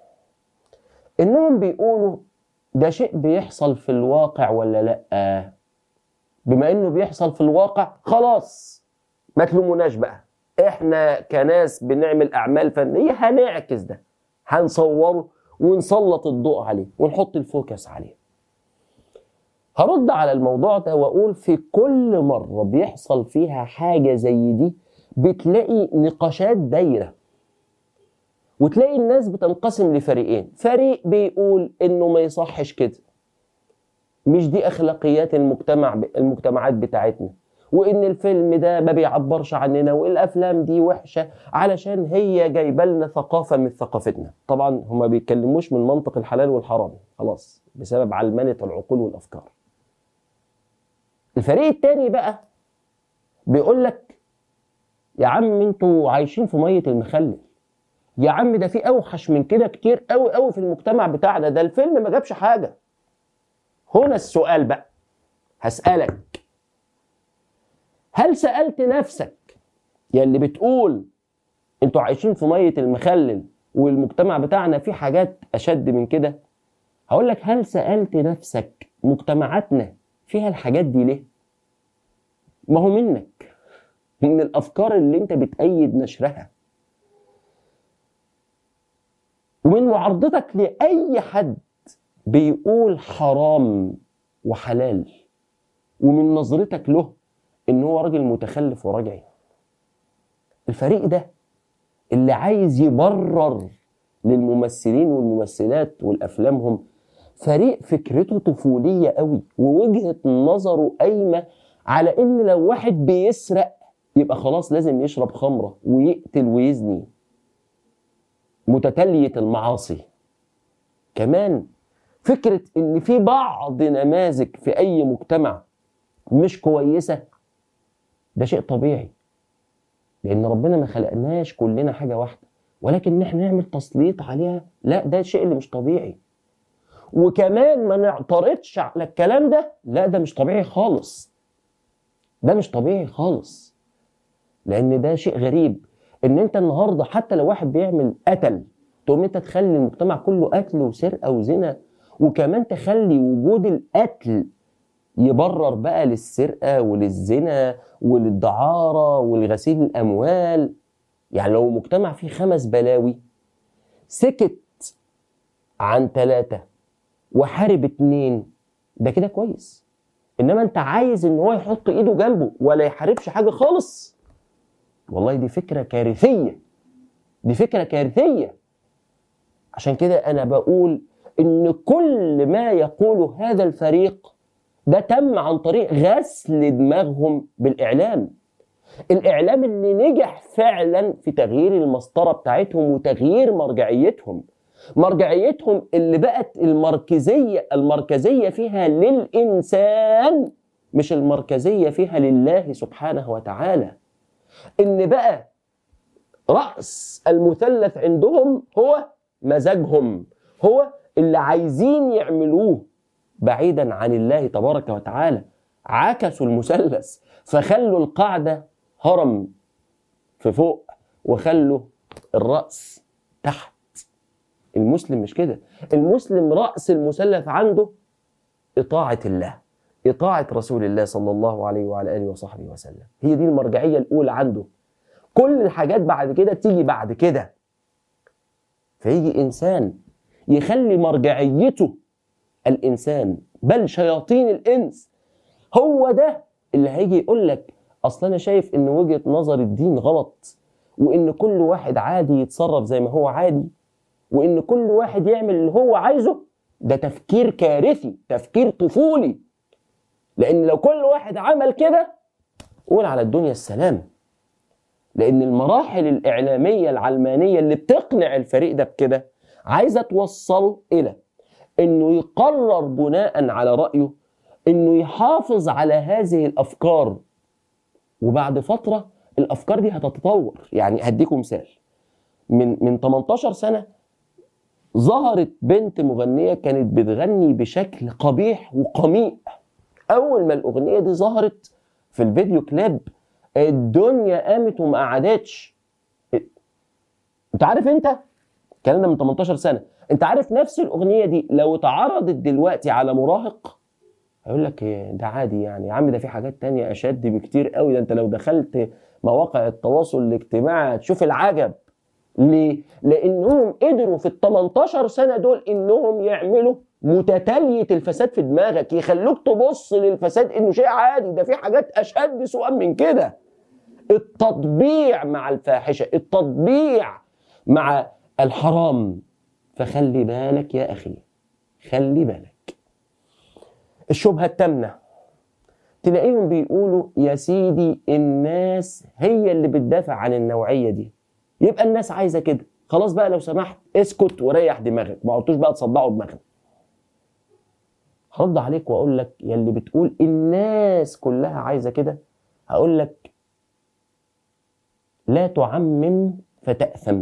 إنهم بيقولوا ده شيء بيحصل في الواقع ولا لأ بما إنه بيحصل في الواقع خلاص ما تلوموناش بقى احنا كناس بنعمل اعمال فنيه هنعكس ده هنصوره ونسلط الضوء عليه ونحط الفوكس عليه هرد على الموضوع ده واقول في كل مره بيحصل فيها حاجه زي دي بتلاقي نقاشات دايره وتلاقي الناس بتنقسم لفريقين فريق بيقول انه ما يصحش كده مش دي اخلاقيات المجتمع المجتمعات بتاعتنا وان الفيلم ده ما بيعبرش عننا والافلام دي وحشه علشان هي جايبه لنا ثقافه من ثقافتنا طبعا هما بيتكلموش من منطق الحلال والحرام خلاص بسبب علمنه العقول والافكار الفريق التاني بقى بيقول لك يا عم انتوا عايشين في ميه المخلل يا عم ده في اوحش من كده كتير قوي قوي في المجتمع بتاعنا ده الفيلم ما جابش حاجه هنا السؤال بقى هسألك هل سألت نفسك يا اللي بتقول انتوا عايشين في مية المخلل والمجتمع بتاعنا فيه حاجات أشد من كده هقول لك هل سألت نفسك مجتمعاتنا فيها الحاجات دي ليه ما هو منك من الأفكار اللي انت بتأيد نشرها ومن معارضتك لأي حد بيقول حرام وحلال ومن نظرتك له ان هو راجل متخلف ورجعي الفريق ده اللي عايز يبرر للممثلين والممثلات والافلامهم فريق فكرته طفوليه قوي ووجهه نظره قايمه على ان لو واحد بيسرق يبقى خلاص لازم يشرب خمره ويقتل ويزني متتاليه المعاصي كمان فكره ان في بعض نماذج في اي مجتمع مش كويسه ده شيء طبيعي لان ربنا ما خلقناش كلنا حاجه واحده ولكن احنا نعمل تسليط عليها لا ده الشيء اللي مش طبيعي وكمان ما نعترضش على الكلام ده لا ده مش طبيعي خالص ده مش طبيعي خالص لان ده شيء غريب ان انت النهارده حتى لو واحد بيعمل قتل تقوم انت تخلي المجتمع كله قتل وسرقه وزنا وكمان تخلي وجود القتل يبرر بقى للسرقه وللزنا وللدعاره ولغسيل الاموال يعني لو مجتمع فيه خمس بلاوي سكت عن ثلاثه وحارب اتنين ده كده كويس انما انت عايز ان هو يحط ايده جنبه ولا يحاربش حاجه خالص والله دي فكره كارثيه دي فكره كارثيه عشان كده انا بقول ان كل ما يقوله هذا الفريق ده تم عن طريق غسل دماغهم بالاعلام الاعلام اللي نجح فعلا في تغيير المسطره بتاعتهم وتغيير مرجعيتهم مرجعيتهم اللي بقت المركزيه المركزيه فيها للانسان مش المركزيه فيها لله سبحانه وتعالى ان بقى راس المثلث عندهم هو مزاجهم هو اللي عايزين يعملوه بعيدا عن الله تبارك وتعالى عكسوا المثلث فخلوا القاعده هرم في فوق وخلوا الراس تحت المسلم مش كده المسلم رأس المثلث عنده إطاعة الله إطاعة رسول الله صلى الله عليه وعلى آله وصحبه وسلم هي دي المرجعية الأولى عنده كل الحاجات بعد كده تيجي بعد كده فيجي إنسان يخلي مرجعيته الإنسان بل شياطين الإنس هو ده اللي هيجي يقول لك أصل أنا شايف إن وجهة نظر الدين غلط وإن كل واحد عادي يتصرف زي ما هو عادي وإن كل واحد يعمل اللي هو عايزه ده تفكير كارثي تفكير طفولي لأن لو كل واحد عمل كده قول على الدنيا السلام لأن المراحل الإعلامية العلمانية اللي بتقنع الفريق ده بكده عايزة توصله إلى إنه يقرر بناء على رأيه إنه يحافظ على هذه الأفكار وبعد فترة الأفكار دي هتتطور يعني هديكم مثال من من 18 سنة ظهرت بنت مغنية كانت بتغني بشكل قبيح وقميء أول ما الأغنية دي ظهرت في الفيديو كليب الدنيا قامت وما قعدتش انت عارف انت الكلام ده من 18 سنه انت عارف نفس الاغنيه دي لو اتعرضت دلوقتي على مراهق هيقول لك إيه ده عادي يعني يا عم ده في حاجات تانية اشد بكتير قوي ده انت لو دخلت مواقع التواصل الاجتماعي هتشوف العجب ليه؟ لانهم قدروا في ال 18 سنه دول انهم يعملوا متتاليه الفساد في دماغك يخلوك تبص للفساد انه شيء عادي ده في حاجات اشد سوءا من كده التطبيع مع الفاحشه التطبيع مع الحرام فخلي بالك يا اخي خلي بالك الشبهه التامنه تلاقيهم بيقولوا يا سيدي الناس هي اللي بتدافع عن النوعيه دي يبقى الناس عايزه كده خلاص بقى لو سمحت اسكت وريح دماغك ما قلتوش بقى تصدعوا دماغنا هرد عليك واقول لك يا اللي بتقول الناس كلها عايزه كده هقول لك لا تعمم فتأثم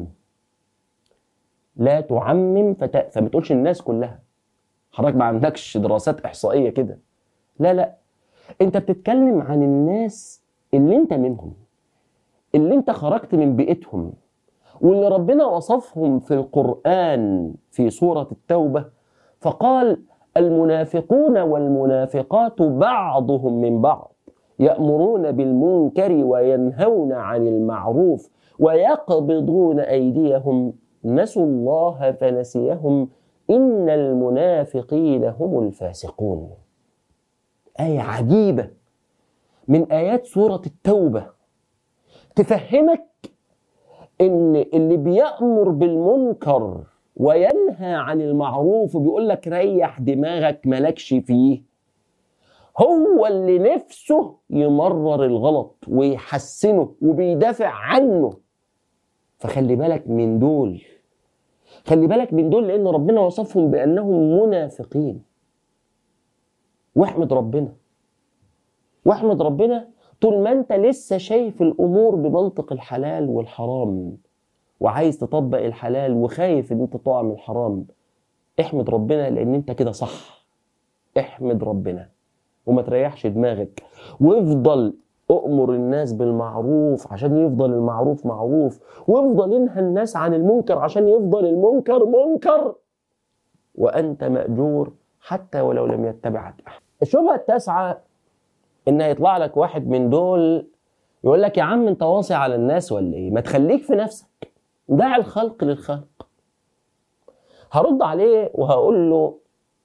لا تعمم فتأثم ما تقولش الناس كلها حضرتك ما عندكش دراسات إحصائية كده لا لا انت بتتكلم عن الناس اللي انت منهم اللي انت خرجت من بيئتهم واللي ربنا وصفهم في القرآن في سورة التوبة فقال المنافقون والمنافقات بعضهم من بعض يأمرون بالمنكر وينهون عن المعروف ويقبضون أيديهم نسوا الله فنسيهم إن المنافقين هم الفاسقون آية عجيبة من آيات سورة التوبة تفهمك إن اللي بيأمر بالمنكر وينهى عن المعروف وبيقول لك ريح دماغك مالكش فيه هو اللي نفسه يمرر الغلط ويحسنه وبيدافع عنه فخلي بالك من دول خلي بالك من دول لان ربنا وصفهم بانهم منافقين واحمد ربنا واحمد ربنا طول ما انت لسه شايف الامور بمنطق الحلال والحرام وعايز تطبق الحلال وخايف ان انت تقع من الحرام احمد ربنا لان انت كده صح احمد ربنا وما تريحش دماغك وافضل أؤمر الناس بالمعروف عشان يفضل المعروف معروف وافضل انهى الناس عن المنكر عشان يفضل المنكر منكر وأنت مأجور حتى ولو لم يتبعك أحد الشبهة التاسعة إن يطلع لك واحد من دول يقول لك يا عم أنت واصي على الناس ولا إيه؟ ما تخليك في نفسك دع الخلق للخلق هرد عليه وهقول له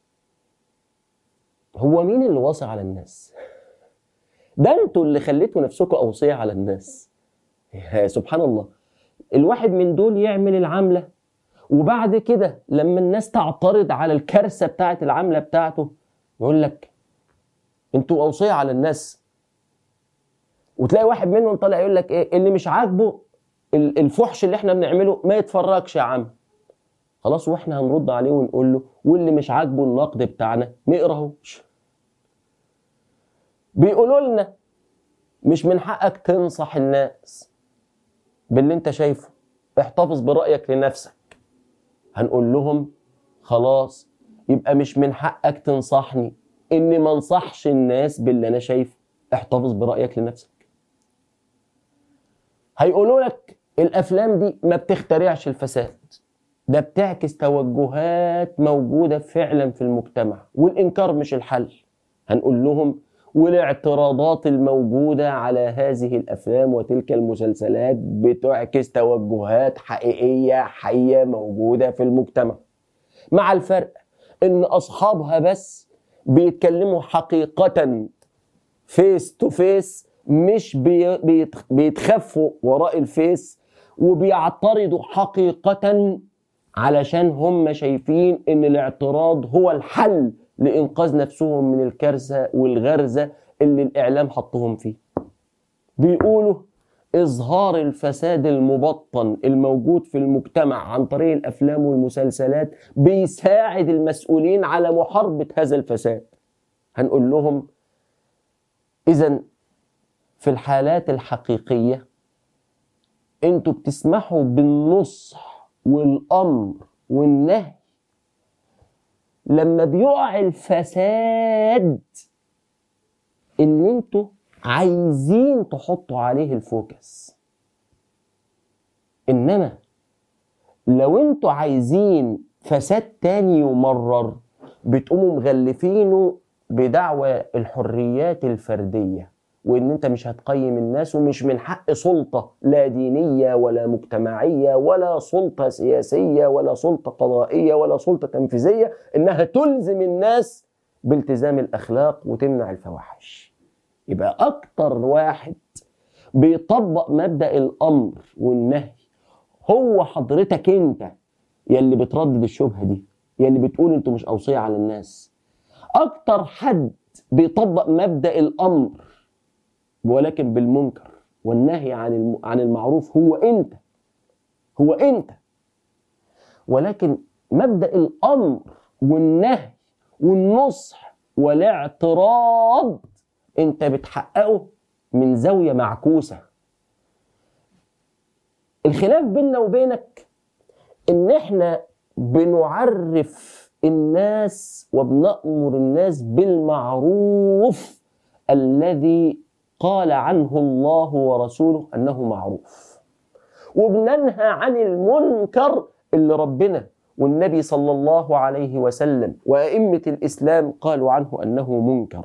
هو مين اللي واصي على الناس؟ ده انتوا اللي خليتوا نفسكم اوصيه على الناس يا سبحان الله الواحد من دول يعمل العمله وبعد كده لما الناس تعترض على الكارثه بتاعه العمله بتاعته يقول لك انتوا اوصيه على الناس وتلاقي واحد منهم طالع يقول لك ايه اللي مش عاجبه الفحش اللي احنا بنعمله ما يتفرجش يا عم خلاص واحنا هنرد عليه ونقول له واللي مش عاجبه النقد بتاعنا ما يقراهوش بيقولوا لنا مش من حقك تنصح الناس باللي انت شايفه احتفظ برأيك لنفسك هنقول لهم خلاص يبقى مش من حقك تنصحني اني ما انصحش الناس باللي انا شايفه احتفظ برأيك لنفسك هيقولوا لك الافلام دي ما بتخترعش الفساد ده بتعكس توجهات موجودة فعلا في المجتمع والإنكار مش الحل هنقول لهم والاعتراضات الموجودة على هذه الأفلام وتلك المسلسلات بتعكس توجهات حقيقية حية موجودة في المجتمع مع الفرق إن أصحابها بس بيتكلموا حقيقة فيس تو فيس مش بي بيت بيتخفوا وراء الفيس وبيعترضوا حقيقة علشان هم شايفين ان الاعتراض هو الحل لانقاذ نفسهم من الكارثه والغرزه اللي الاعلام حطهم فيه. بيقولوا اظهار الفساد المبطن الموجود في المجتمع عن طريق الافلام والمسلسلات بيساعد المسؤولين على محاربه هذا الفساد. هنقول لهم اذا في الحالات الحقيقيه انتوا بتسمحوا بالنصح والامر والنهي لما بيقع الفساد اللي انتوا عايزين تحطوا عليه الفوكس انما لو انتوا عايزين فساد تاني يمرر بتقوموا مغلفينه بدعوى الحريات الفرديه وان انت مش هتقيم الناس ومش من حق سلطه لا دينيه ولا مجتمعيه ولا سلطه سياسيه ولا سلطه قضائيه ولا سلطه تنفيذيه انها تلزم الناس بالتزام الاخلاق وتمنع الفواحش يبقى اكتر واحد بيطبق مبدا الامر والنهي هو حضرتك انت يلي بتردد الشبهه دي يلي بتقول انتوا مش اوصيه على الناس اكتر حد بيطبق مبدا الامر ولكن بالمنكر والنهي عن الم... عن المعروف هو انت هو انت ولكن مبدا الامر والنهي والنصح والاعتراض انت بتحققه من زاويه معكوسه الخلاف بيننا وبينك ان احنا بنعرف الناس وبنأمر الناس بالمعروف الذي قال عنه الله ورسوله انه معروف وبننهى عن المنكر اللي ربنا والنبي صلى الله عليه وسلم وائمه الاسلام قالوا عنه انه منكر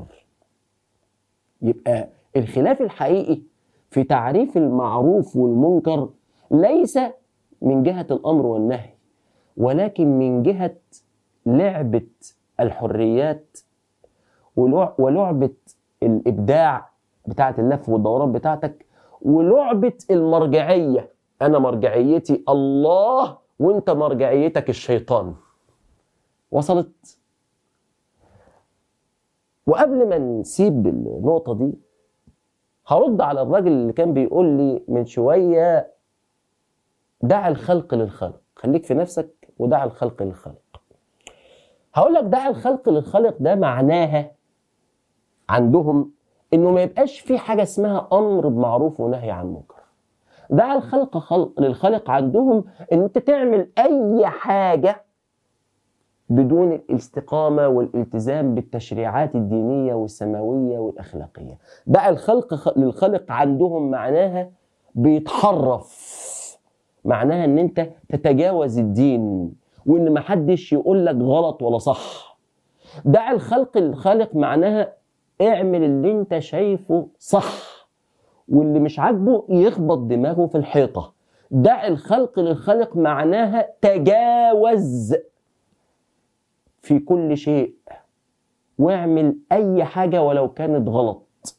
يبقى الخلاف الحقيقي في تعريف المعروف والمنكر ليس من جهه الامر والنهي ولكن من جهه لعبه الحريات ولعبه الابداع بتاعه اللف والدوران بتاعتك ولعبه المرجعيه انا مرجعيتي الله وانت مرجعيتك الشيطان وصلت وقبل ما نسيب النقطه دي هرد على الراجل اللي كان بيقول لي من شويه دع الخلق للخلق خليك في نفسك ودع الخلق للخلق هقول لك دع الخلق للخلق ده معناها عندهم انه ما يبقاش في حاجه اسمها امر بمعروف ونهي عن منكر دع الخلق خلق للخلق عندهم ان انت تعمل اي حاجه بدون الاستقامه والالتزام بالتشريعات الدينيه والسماويه والاخلاقيه دع الخلق للخلق عندهم معناها بيتحرف معناها ان انت تتجاوز الدين وان محدش يقول لك غلط ولا صح دع الخلق للخالق معناها اعمل اللي انت شايفه صح واللي مش عاجبه يخبط دماغه في الحيطه دع الخلق للخلق معناها تجاوز في كل شيء واعمل اي حاجه ولو كانت غلط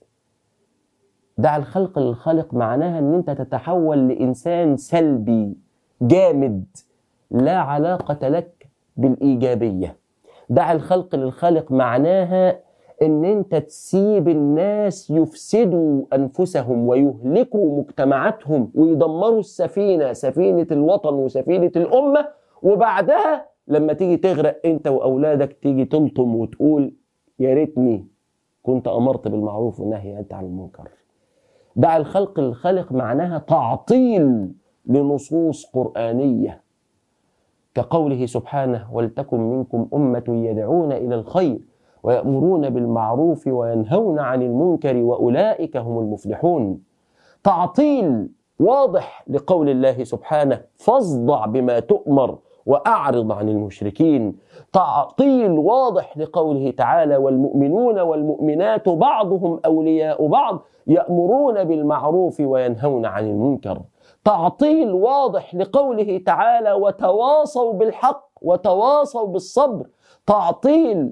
دع الخلق للخالق معناها ان انت تتحول لانسان سلبي جامد لا علاقه لك بالايجابيه دع الخلق للخالق معناها ان انت تسيب الناس يفسدوا انفسهم ويهلكوا مجتمعاتهم ويدمروا السفينه سفينه الوطن وسفينه الامه وبعدها لما تيجي تغرق انت واولادك تيجي تلطم وتقول يا ريتني كنت امرت بالمعروف والنهي عن المنكر دع الخلق للخالق معناها تعطيل لنصوص قرانيه كقوله سبحانه ولتكن منكم امه يدعون الى الخير ويأمرون بالمعروف وينهون عن المنكر وأولئك هم المفلحون تعطيل واضح لقول الله سبحانه فاصدع بما تؤمر واعرض عن المشركين تعطيل واضح لقوله تعالى والمؤمنون والمؤمنات بعضهم اولياء بعض يامرون بالمعروف وينهون عن المنكر تعطيل واضح لقوله تعالى وتواصوا بالحق وتواصوا بالصبر تعطيل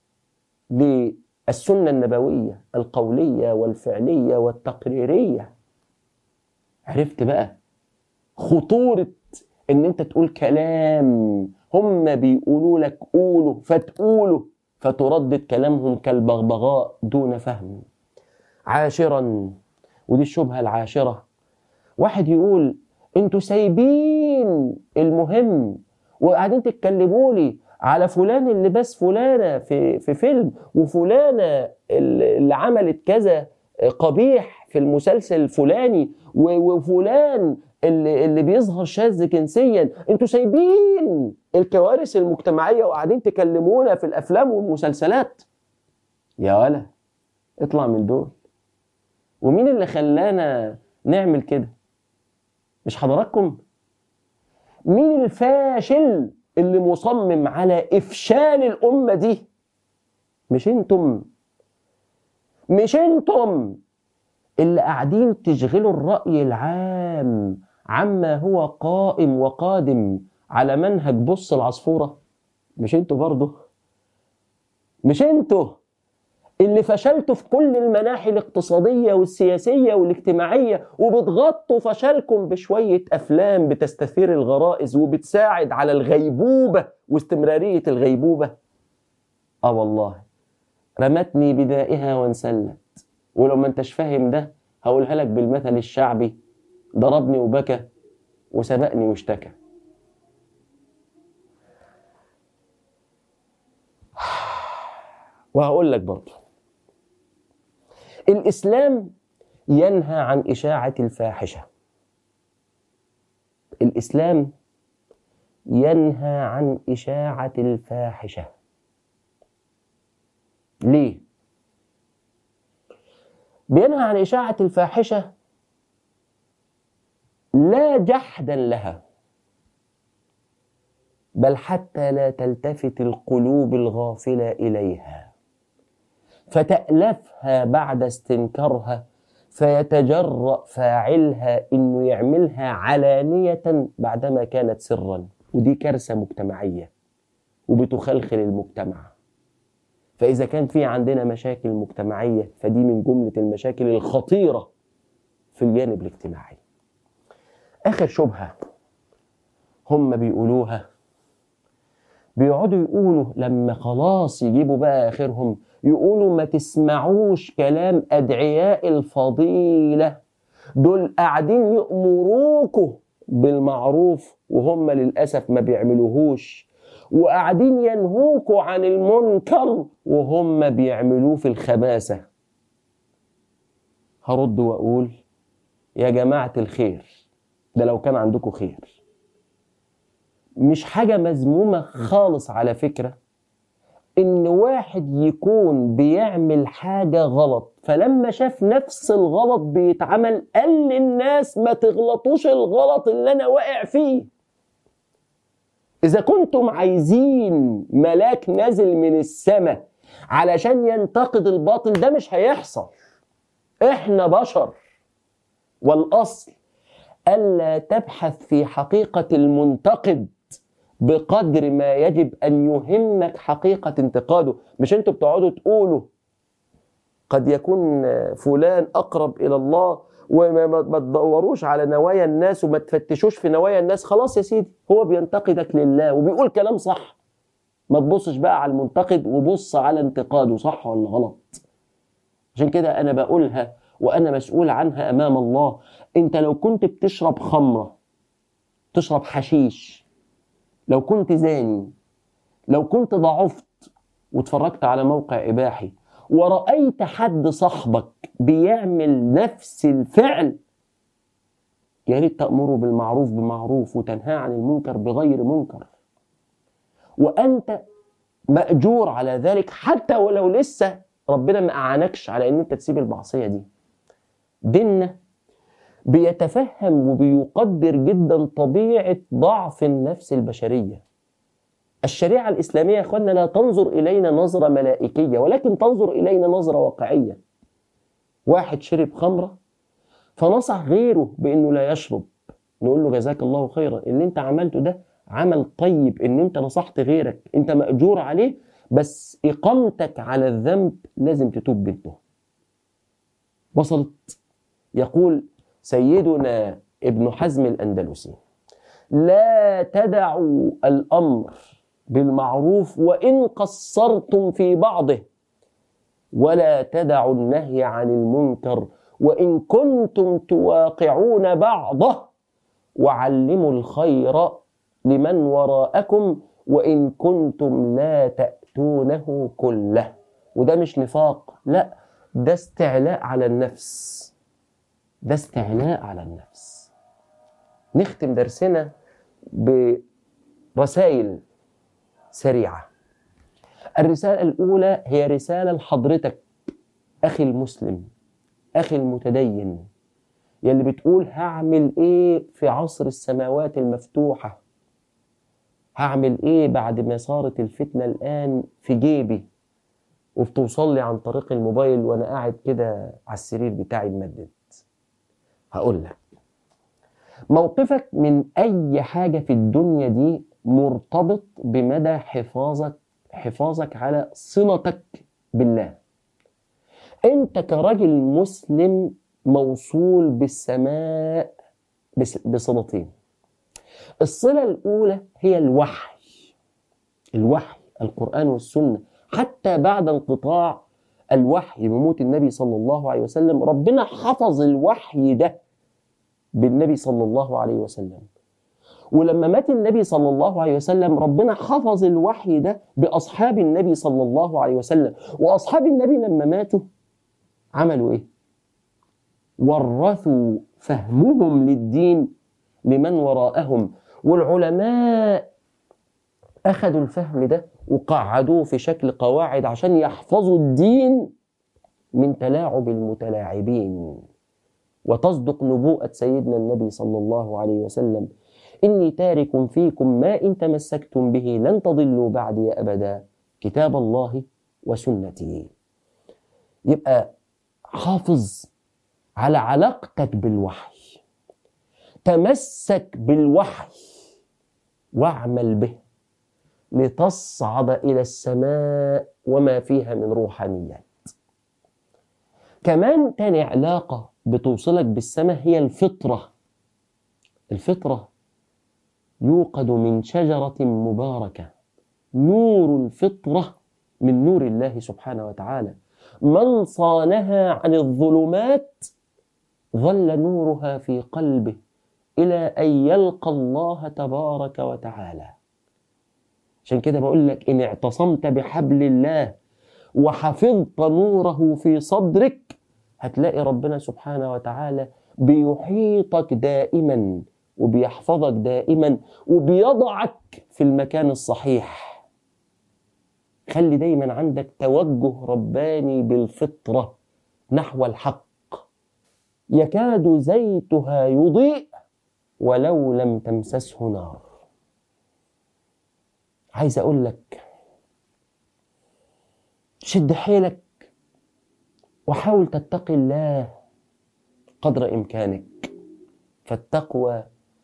للسنه النبويه القوليه والفعليه والتقريريه عرفت بقى خطوره ان انت تقول كلام هم بيقولوا لك قوله فتقوله فتردد كلامهم كالبغبغاء دون فهم عاشرا ودي الشبهه العاشره واحد يقول انتوا سايبين المهم وقاعدين تتكلموا لي على فلان اللي بس فلانه في في فيلم وفلانه اللي عملت كذا قبيح في المسلسل الفلاني وفلان اللي اللي بيظهر شاذ جنسيا انتوا سايبين الكوارث المجتمعيه وقاعدين تكلمونا في الافلام والمسلسلات يا ولا اطلع من دول ومين اللي خلانا نعمل كده مش حضراتكم مين الفاشل اللي مصمم على افشال الامه دي مش انتم مش انتم اللي قاعدين تشغلوا الراي العام عما هو قائم وقادم على منهج بص العصفوره مش انتوا برضه مش انتوا اللي فشلتوا في كل المناحي الاقتصادية والسياسية والاجتماعية وبتغطوا فشلكم بشوية أفلام بتستثير الغرائز وبتساعد على الغيبوبة واستمرارية الغيبوبة آه والله رمتني بدائها وانسلت ولو ما انتش فاهم ده هقولها لك بالمثل الشعبي ضربني وبكى وسبقني واشتكى وهقول لك برضه الإسلام ينهى عن إشاعة الفاحشة الإسلام ينهى عن إشاعة الفاحشة ليه؟ بينهى عن إشاعة الفاحشة لا جحدا لها بل حتى لا تلتفت القلوب الغافلة إليها فتألفها بعد استنكارها فيتجرأ فاعلها انه يعملها علانية بعدما كانت سرا ودي كارثة مجتمعية وبتخلخل المجتمع فإذا كان في عندنا مشاكل مجتمعية فدي من جملة المشاكل الخطيرة في الجانب الاجتماعي آخر شبهة هم بيقولوها بيقعدوا يقولوا لما خلاص يجيبوا بقى آخرهم يقولوا ما تسمعوش كلام أدعياء الفضيلة دول قاعدين يأمروكوا بالمعروف وهم للأسف ما بيعملوهوش وقاعدين ينهوكوا عن المنكر وهم بيعملوه في الخباثة هرد وأقول يا جماعة الخير ده لو كان عندكم خير مش حاجة مذمومة خالص على فكرة ان واحد يكون بيعمل حاجة غلط فلما شاف نفس الغلط بيتعمل قال للناس ما تغلطوش الغلط اللي انا واقع فيه اذا كنتم عايزين ملاك نازل من السماء علشان ينتقد الباطل ده مش هيحصل احنا بشر والاصل الا تبحث في حقيقة المنتقد بقدر ما يجب ان يهمك حقيقه انتقاده مش انتوا بتقعدوا تقولوا قد يكون فلان اقرب الى الله وما تدوروش على نوايا الناس وما تفتشوش في نوايا الناس خلاص يا سيدي هو بينتقدك لله وبيقول كلام صح ما تبصش بقى على المنتقد وبص على انتقاده صح ولا غلط عشان كده انا بقولها وانا مسؤول عنها امام الله انت لو كنت بتشرب خمره تشرب حشيش لو كنت زاني لو كنت ضعفت واتفرجت على موقع إباحي ورأيت حد صاحبك بيعمل نفس الفعل يا ريت تأمره بالمعروف بمعروف وتنهاه عن المنكر بغير منكر وأنت مأجور على ذلك حتى ولو لسه ربنا ما أعانكش على إن أنت تسيب المعصية دي ديننا بيتفهم وبيقدر جدا طبيعة ضعف النفس البشرية الشريعة الإسلامية يا إخواننا لا تنظر إلينا نظرة ملائكية ولكن تنظر إلينا نظرة واقعية واحد شرب خمرة فنصح غيره بأنه لا يشرب نقول له جزاك الله خيرا اللي انت عملته ده عمل طيب ان انت نصحت غيرك انت مأجور عليه بس إقامتك على الذنب لازم تتوب منه وصلت يقول سيدنا ابن حزم الأندلسي لا تدعوا الأمر بالمعروف وإن قصرتم في بعضه ولا تدعوا النهي عن المنكر وإن كنتم تواقعون بعضه وعلموا الخير لمن وراءكم وإن كنتم لا تأتونه كله وده مش نفاق لا ده استعلاء على النفس ده استعلاء على النفس نختم درسنا برسائل سريعة الرسالة الأولى هي رسالة لحضرتك أخي المسلم أخي المتدين يلي بتقول هعمل إيه في عصر السماوات المفتوحة هعمل إيه بعد ما صارت الفتنة الآن في جيبي وبتوصل لي عن طريق الموبايل وأنا قاعد كده على السرير بتاعي ممدد هقول لك موقفك من أي حاجة في الدنيا دي مرتبط بمدى حفاظك حفاظك على صلتك بالله انت كراجل مسلم موصول بالسماء بصلتين الصلة الأولى هي الوحي الوحي القرآن والسنة حتى بعد انقطاع الوحي بموت النبي صلى الله عليه وسلم ربنا حفظ الوحي ده بالنبي صلى الله عليه وسلم ولما مات النبي صلى الله عليه وسلم ربنا حفظ الوحي ده بأصحاب النبي صلى الله عليه وسلم وأصحاب النبي لما ماتوا عملوا إيه؟ ورثوا فهمهم للدين لمن وراءهم والعلماء أخذوا الفهم ده وقعدوه في شكل قواعد عشان يحفظوا الدين من تلاعب المتلاعبين وتصدق نبوءة سيدنا النبي صلى الله عليه وسلم إني تارك فيكم ما إن تمسكتم به لن تضلوا بعدي أبدا كتاب الله وسنتي يبقى حافظ على علاقتك بالوحي تمسك بالوحي واعمل به لتصعد إلى السماء وما فيها من روحانيات كمان تاني علاقة بتوصلك بالسماء هي الفطرة الفطرة يوقد من شجرة مباركة نور الفطرة من نور الله سبحانه وتعالى من صانها عن الظلمات ظل نورها في قلبه إلى أن يلقى الله تبارك وتعالى عشان كده بقول لك إن اعتصمت بحبل الله وحفظت نوره في صدرك هتلاقي ربنا سبحانه وتعالى بيحيطك دائما وبيحفظك دائما وبيضعك في المكان الصحيح خلي دايما عندك توجه رباني بالفطرة نحو الحق يكاد زيتها يضيء ولو لم تمسسه نار عايز اقول لك شد حيلك وحاول تتقي الله قدر امكانك فالتقوى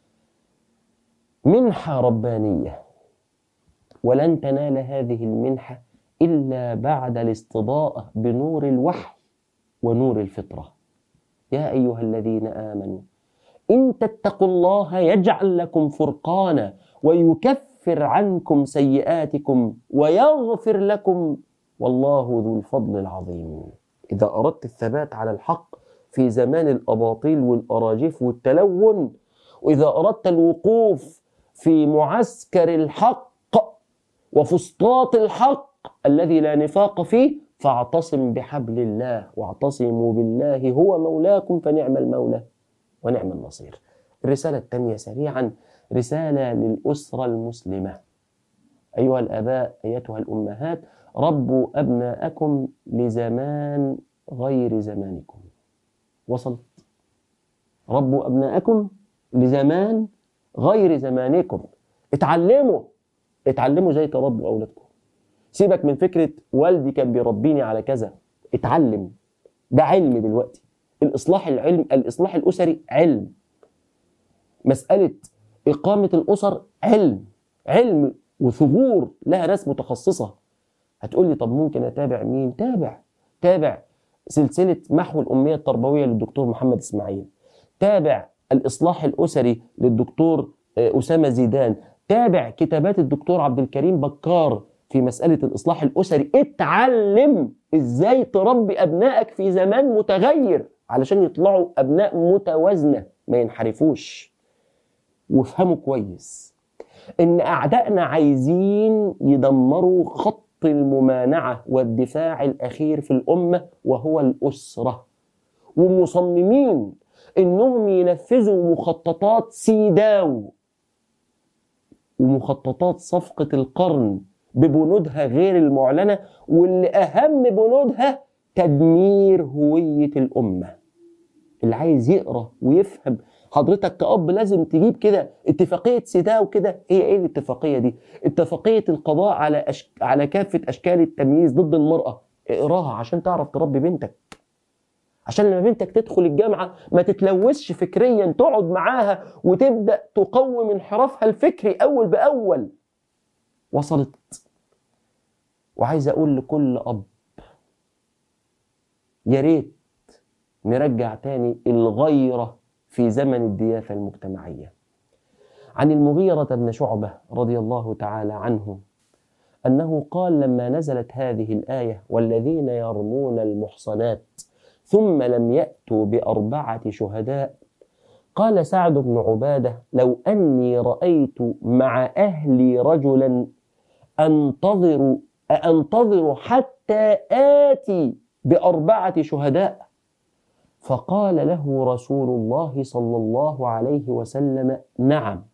منحه ربانيه ولن تنال هذه المنحه الا بعد الاستضاءه بنور الوحي ونور الفطره يا ايها الذين امنوا ان تتقوا الله يجعل لكم فرقانا ويكفر عنكم سيئاتكم ويغفر لكم والله ذو الفضل العظيم إذا أردت الثبات على الحق في زمان الأباطيل والأراجيف والتلون وإذا أردت الوقوف في معسكر الحق وفسطاط الحق الذي لا نفاق فيه فاعتصم بحبل الله واعتصموا بالله هو مولاكم فنعم المولى ونعم النصير الرسالة الثانية سريعا رسالة للأسرة المسلمة أيها الآباء أيتها الأمهات ربوا أبناءكم لزمان غير زمانكم وصلت ربوا أبناءكم لزمان غير زمانكم اتعلموا اتعلموا ازاي تربوا اولادكم سيبك من فكره والدي كان بيربيني على كذا اتعلم ده علم دلوقتي الاصلاح العلم الاصلاح الاسري علم مساله اقامه الاسر علم علم وثغور لها ناس متخصصه هتقول لي طب ممكن اتابع مين تابع تابع سلسله محو الاميه التربويه للدكتور محمد اسماعيل تابع الاصلاح الاسري للدكتور آه، اسامه زيدان تابع كتابات الدكتور عبد الكريم بكار في مساله الاصلاح الاسري اتعلم ازاي تربي ابنائك في زمان متغير علشان يطلعوا ابناء متوازنه ما ينحرفوش وافهموا كويس ان اعدائنا عايزين يدمروا خط الممانعه والدفاع الاخير في الامه وهو الاسره ومصممين انهم ينفذوا مخططات سيداو ومخططات صفقه القرن ببنودها غير المعلنه واللي اهم بنودها تدمير هويه الامه اللي عايز يقرا ويفهم حضرتك كأب لازم تجيب كده اتفاقية سيداو كده هي ايه الاتفاقية دي؟ اتفاقية القضاء على أش... على كافة أشكال التمييز ضد المرأة اقراها عشان تعرف تربي بنتك عشان لما بنتك تدخل الجامعة ما تتلوثش فكريا تقعد معاها وتبدأ تقوم انحرافها الفكري أول بأول وصلت وعايز أقول لكل أب يا ريت نرجع تاني الغيرة في زمن الديافة المجتمعية عن المغيرة بن شعبة رضي الله تعالى عنه أنه قال لما نزلت هذه الآية والذين يرمون المحصنات ثم لم يأتوا بأربعة شهداء قال سعد بن عبادة لو أني رأيت مع أهلي رجلا أنتظر أنتظر حتى آتي بأربعة شهداء فقال له رسول الله صلى الله عليه وسلم نعم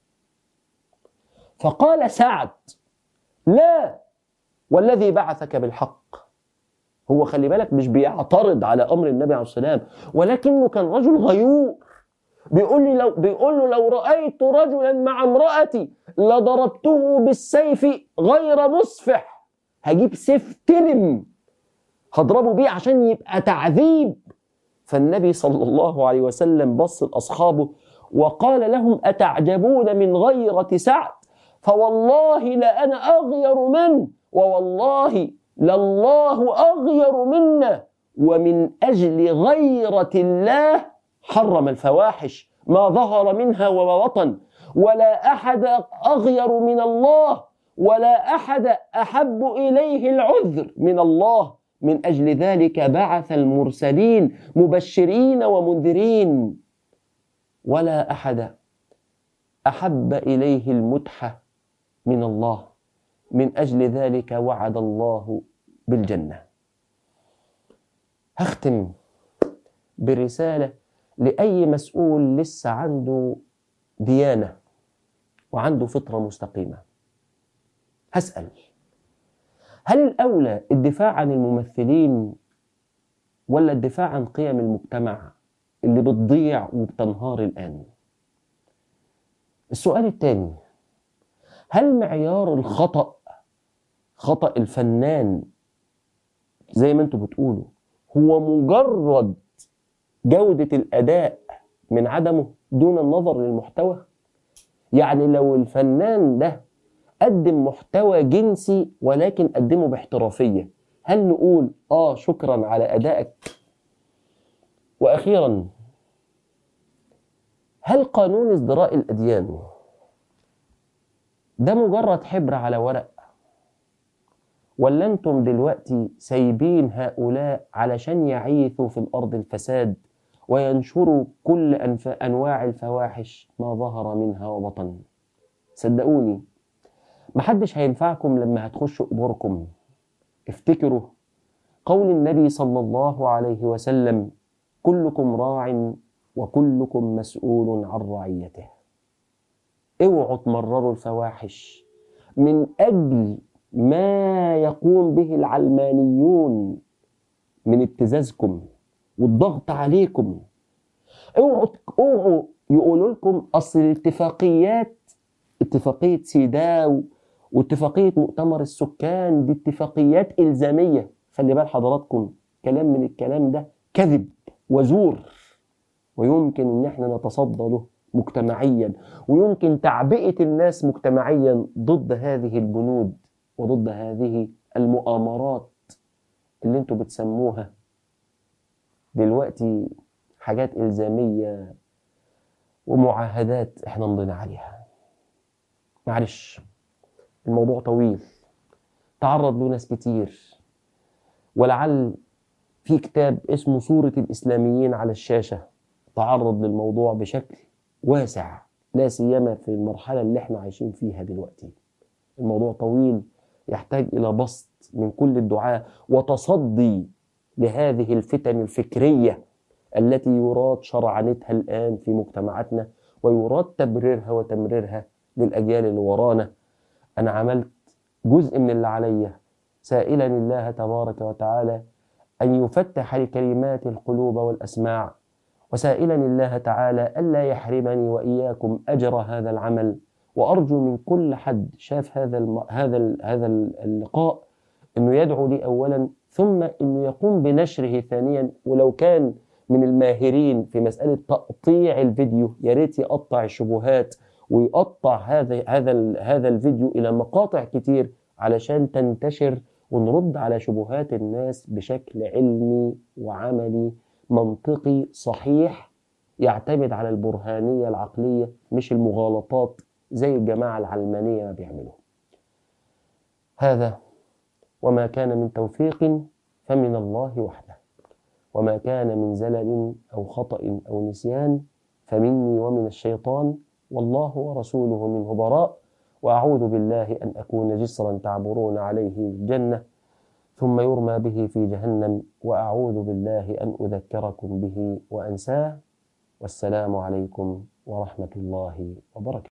فقال سعد لا والذي بعثك بالحق هو خلي بالك مش بيعترض على امر النبي عليه السلام ولكنه كان رجل غيور بيقول لي لو بيقول له لو رايت رجلا مع امراتي لضربته بالسيف غير مصفح هجيب سيف تلم هضربه بيه عشان يبقى تعذيب فالنبي صلى الله عليه وسلم بص لاصحابه وقال لهم اتعجبون من غيره سعد فوالله لأنا أغير منه ووالله لله أغير منا ومن أجل غيرة الله حرم الفواحش ما ظهر منها وما بطن ولا أحد أغير من الله ولا أحد أحب إليه العذر من الله من أجل ذلك بعث المرسلين مبشرين ومنذرين ولا أحد أحب إليه المدحة من الله من أجل ذلك وعد الله بالجنة هختم برسالة لأي مسؤول لسه عنده ديانة وعنده فطرة مستقيمة هسأل هل الأولى الدفاع عن الممثلين ولا الدفاع عن قيم المجتمع اللي بتضيع وبتنهار الآن السؤال الثاني هل معيار الخطأ خطأ الفنان زي ما انتم بتقولوا هو مجرد جودة الأداء من عدمه دون النظر للمحتوى يعني لو الفنان ده قدم محتوى جنسي ولكن قدمه باحترافية هل نقول آه شكرا على أدائك وأخيرا هل قانون ازدراء الأديان ده مجرد حبر على ورق ولا انتم دلوقتي سايبين هؤلاء علشان يعيثوا في الارض الفساد وينشروا كل أنف... انواع الفواحش ما ظهر منها وبطن صدقوني محدش هينفعكم لما هتخشوا قبوركم افتكروا قول النبي صلى الله عليه وسلم كلكم راع وكلكم مسؤول عن رعيته اوعوا تمرروا الفواحش من اجل ما يقوم به العلمانيون من ابتزازكم والضغط عليكم اوعوا اوعوا يقولوا لكم اصل الاتفاقيات اتفاقيه سيداو واتفاقية مؤتمر السكان دي اتفاقيات إلزامية خلي بال حضراتكم كلام من الكلام ده كذب وزور ويمكن ان احنا نتصدى له مجتمعيا ويمكن تعبئة الناس مجتمعيا ضد هذه البنود وضد هذه المؤامرات اللي انتوا بتسموها دلوقتي حاجات إلزامية ومعاهدات احنا مضينا عليها معلش الموضوع طويل تعرض له ناس كتير ولعل في كتاب اسمه صورة الإسلاميين على الشاشة تعرض للموضوع بشكل واسع لا سيما في المرحلة اللي احنا عايشين فيها دلوقتي الموضوع طويل يحتاج إلى بسط من كل الدعاء وتصدي لهذه الفتن الفكرية التي يراد شرعنتها الآن في مجتمعاتنا ويراد تبريرها وتمريرها للأجيال اللي ورانا أنا عملت جزء من اللي عليا سائلا الله تبارك وتعالى أن يفتح لكلمات القلوب والأسماع وسائلا الله تعالى ألا يحرمني وإياكم أجر هذا العمل وأرجو من كل حد شاف هذا الم... هذا ال... هذا اللقاء إنه يدعو لي أولا ثم إنه يقوم بنشره ثانيا ولو كان من الماهرين في مسألة تقطيع الفيديو يا ريت يقطع الشبهات ويقطع هذا هذا هذا الفيديو إلى مقاطع كتير علشان تنتشر ونرد على شبهات الناس بشكل علمي وعملي منطقي صحيح يعتمد على البرهانية العقلية مش المغالطات زي الجماعة العلمانية ما بيعملوا هذا وما كان من توفيق فمن الله وحده وما كان من زلل أو خطأ أو نسيان فمني ومن الشيطان والله ورسوله منه براء وأعوذ بالله أن أكون جسرا تعبرون عليه الجنة ثم يرمى به في جهنم وأعوذ بالله أن أذكركم به وأنساه والسلام عليكم ورحمة الله وبركاته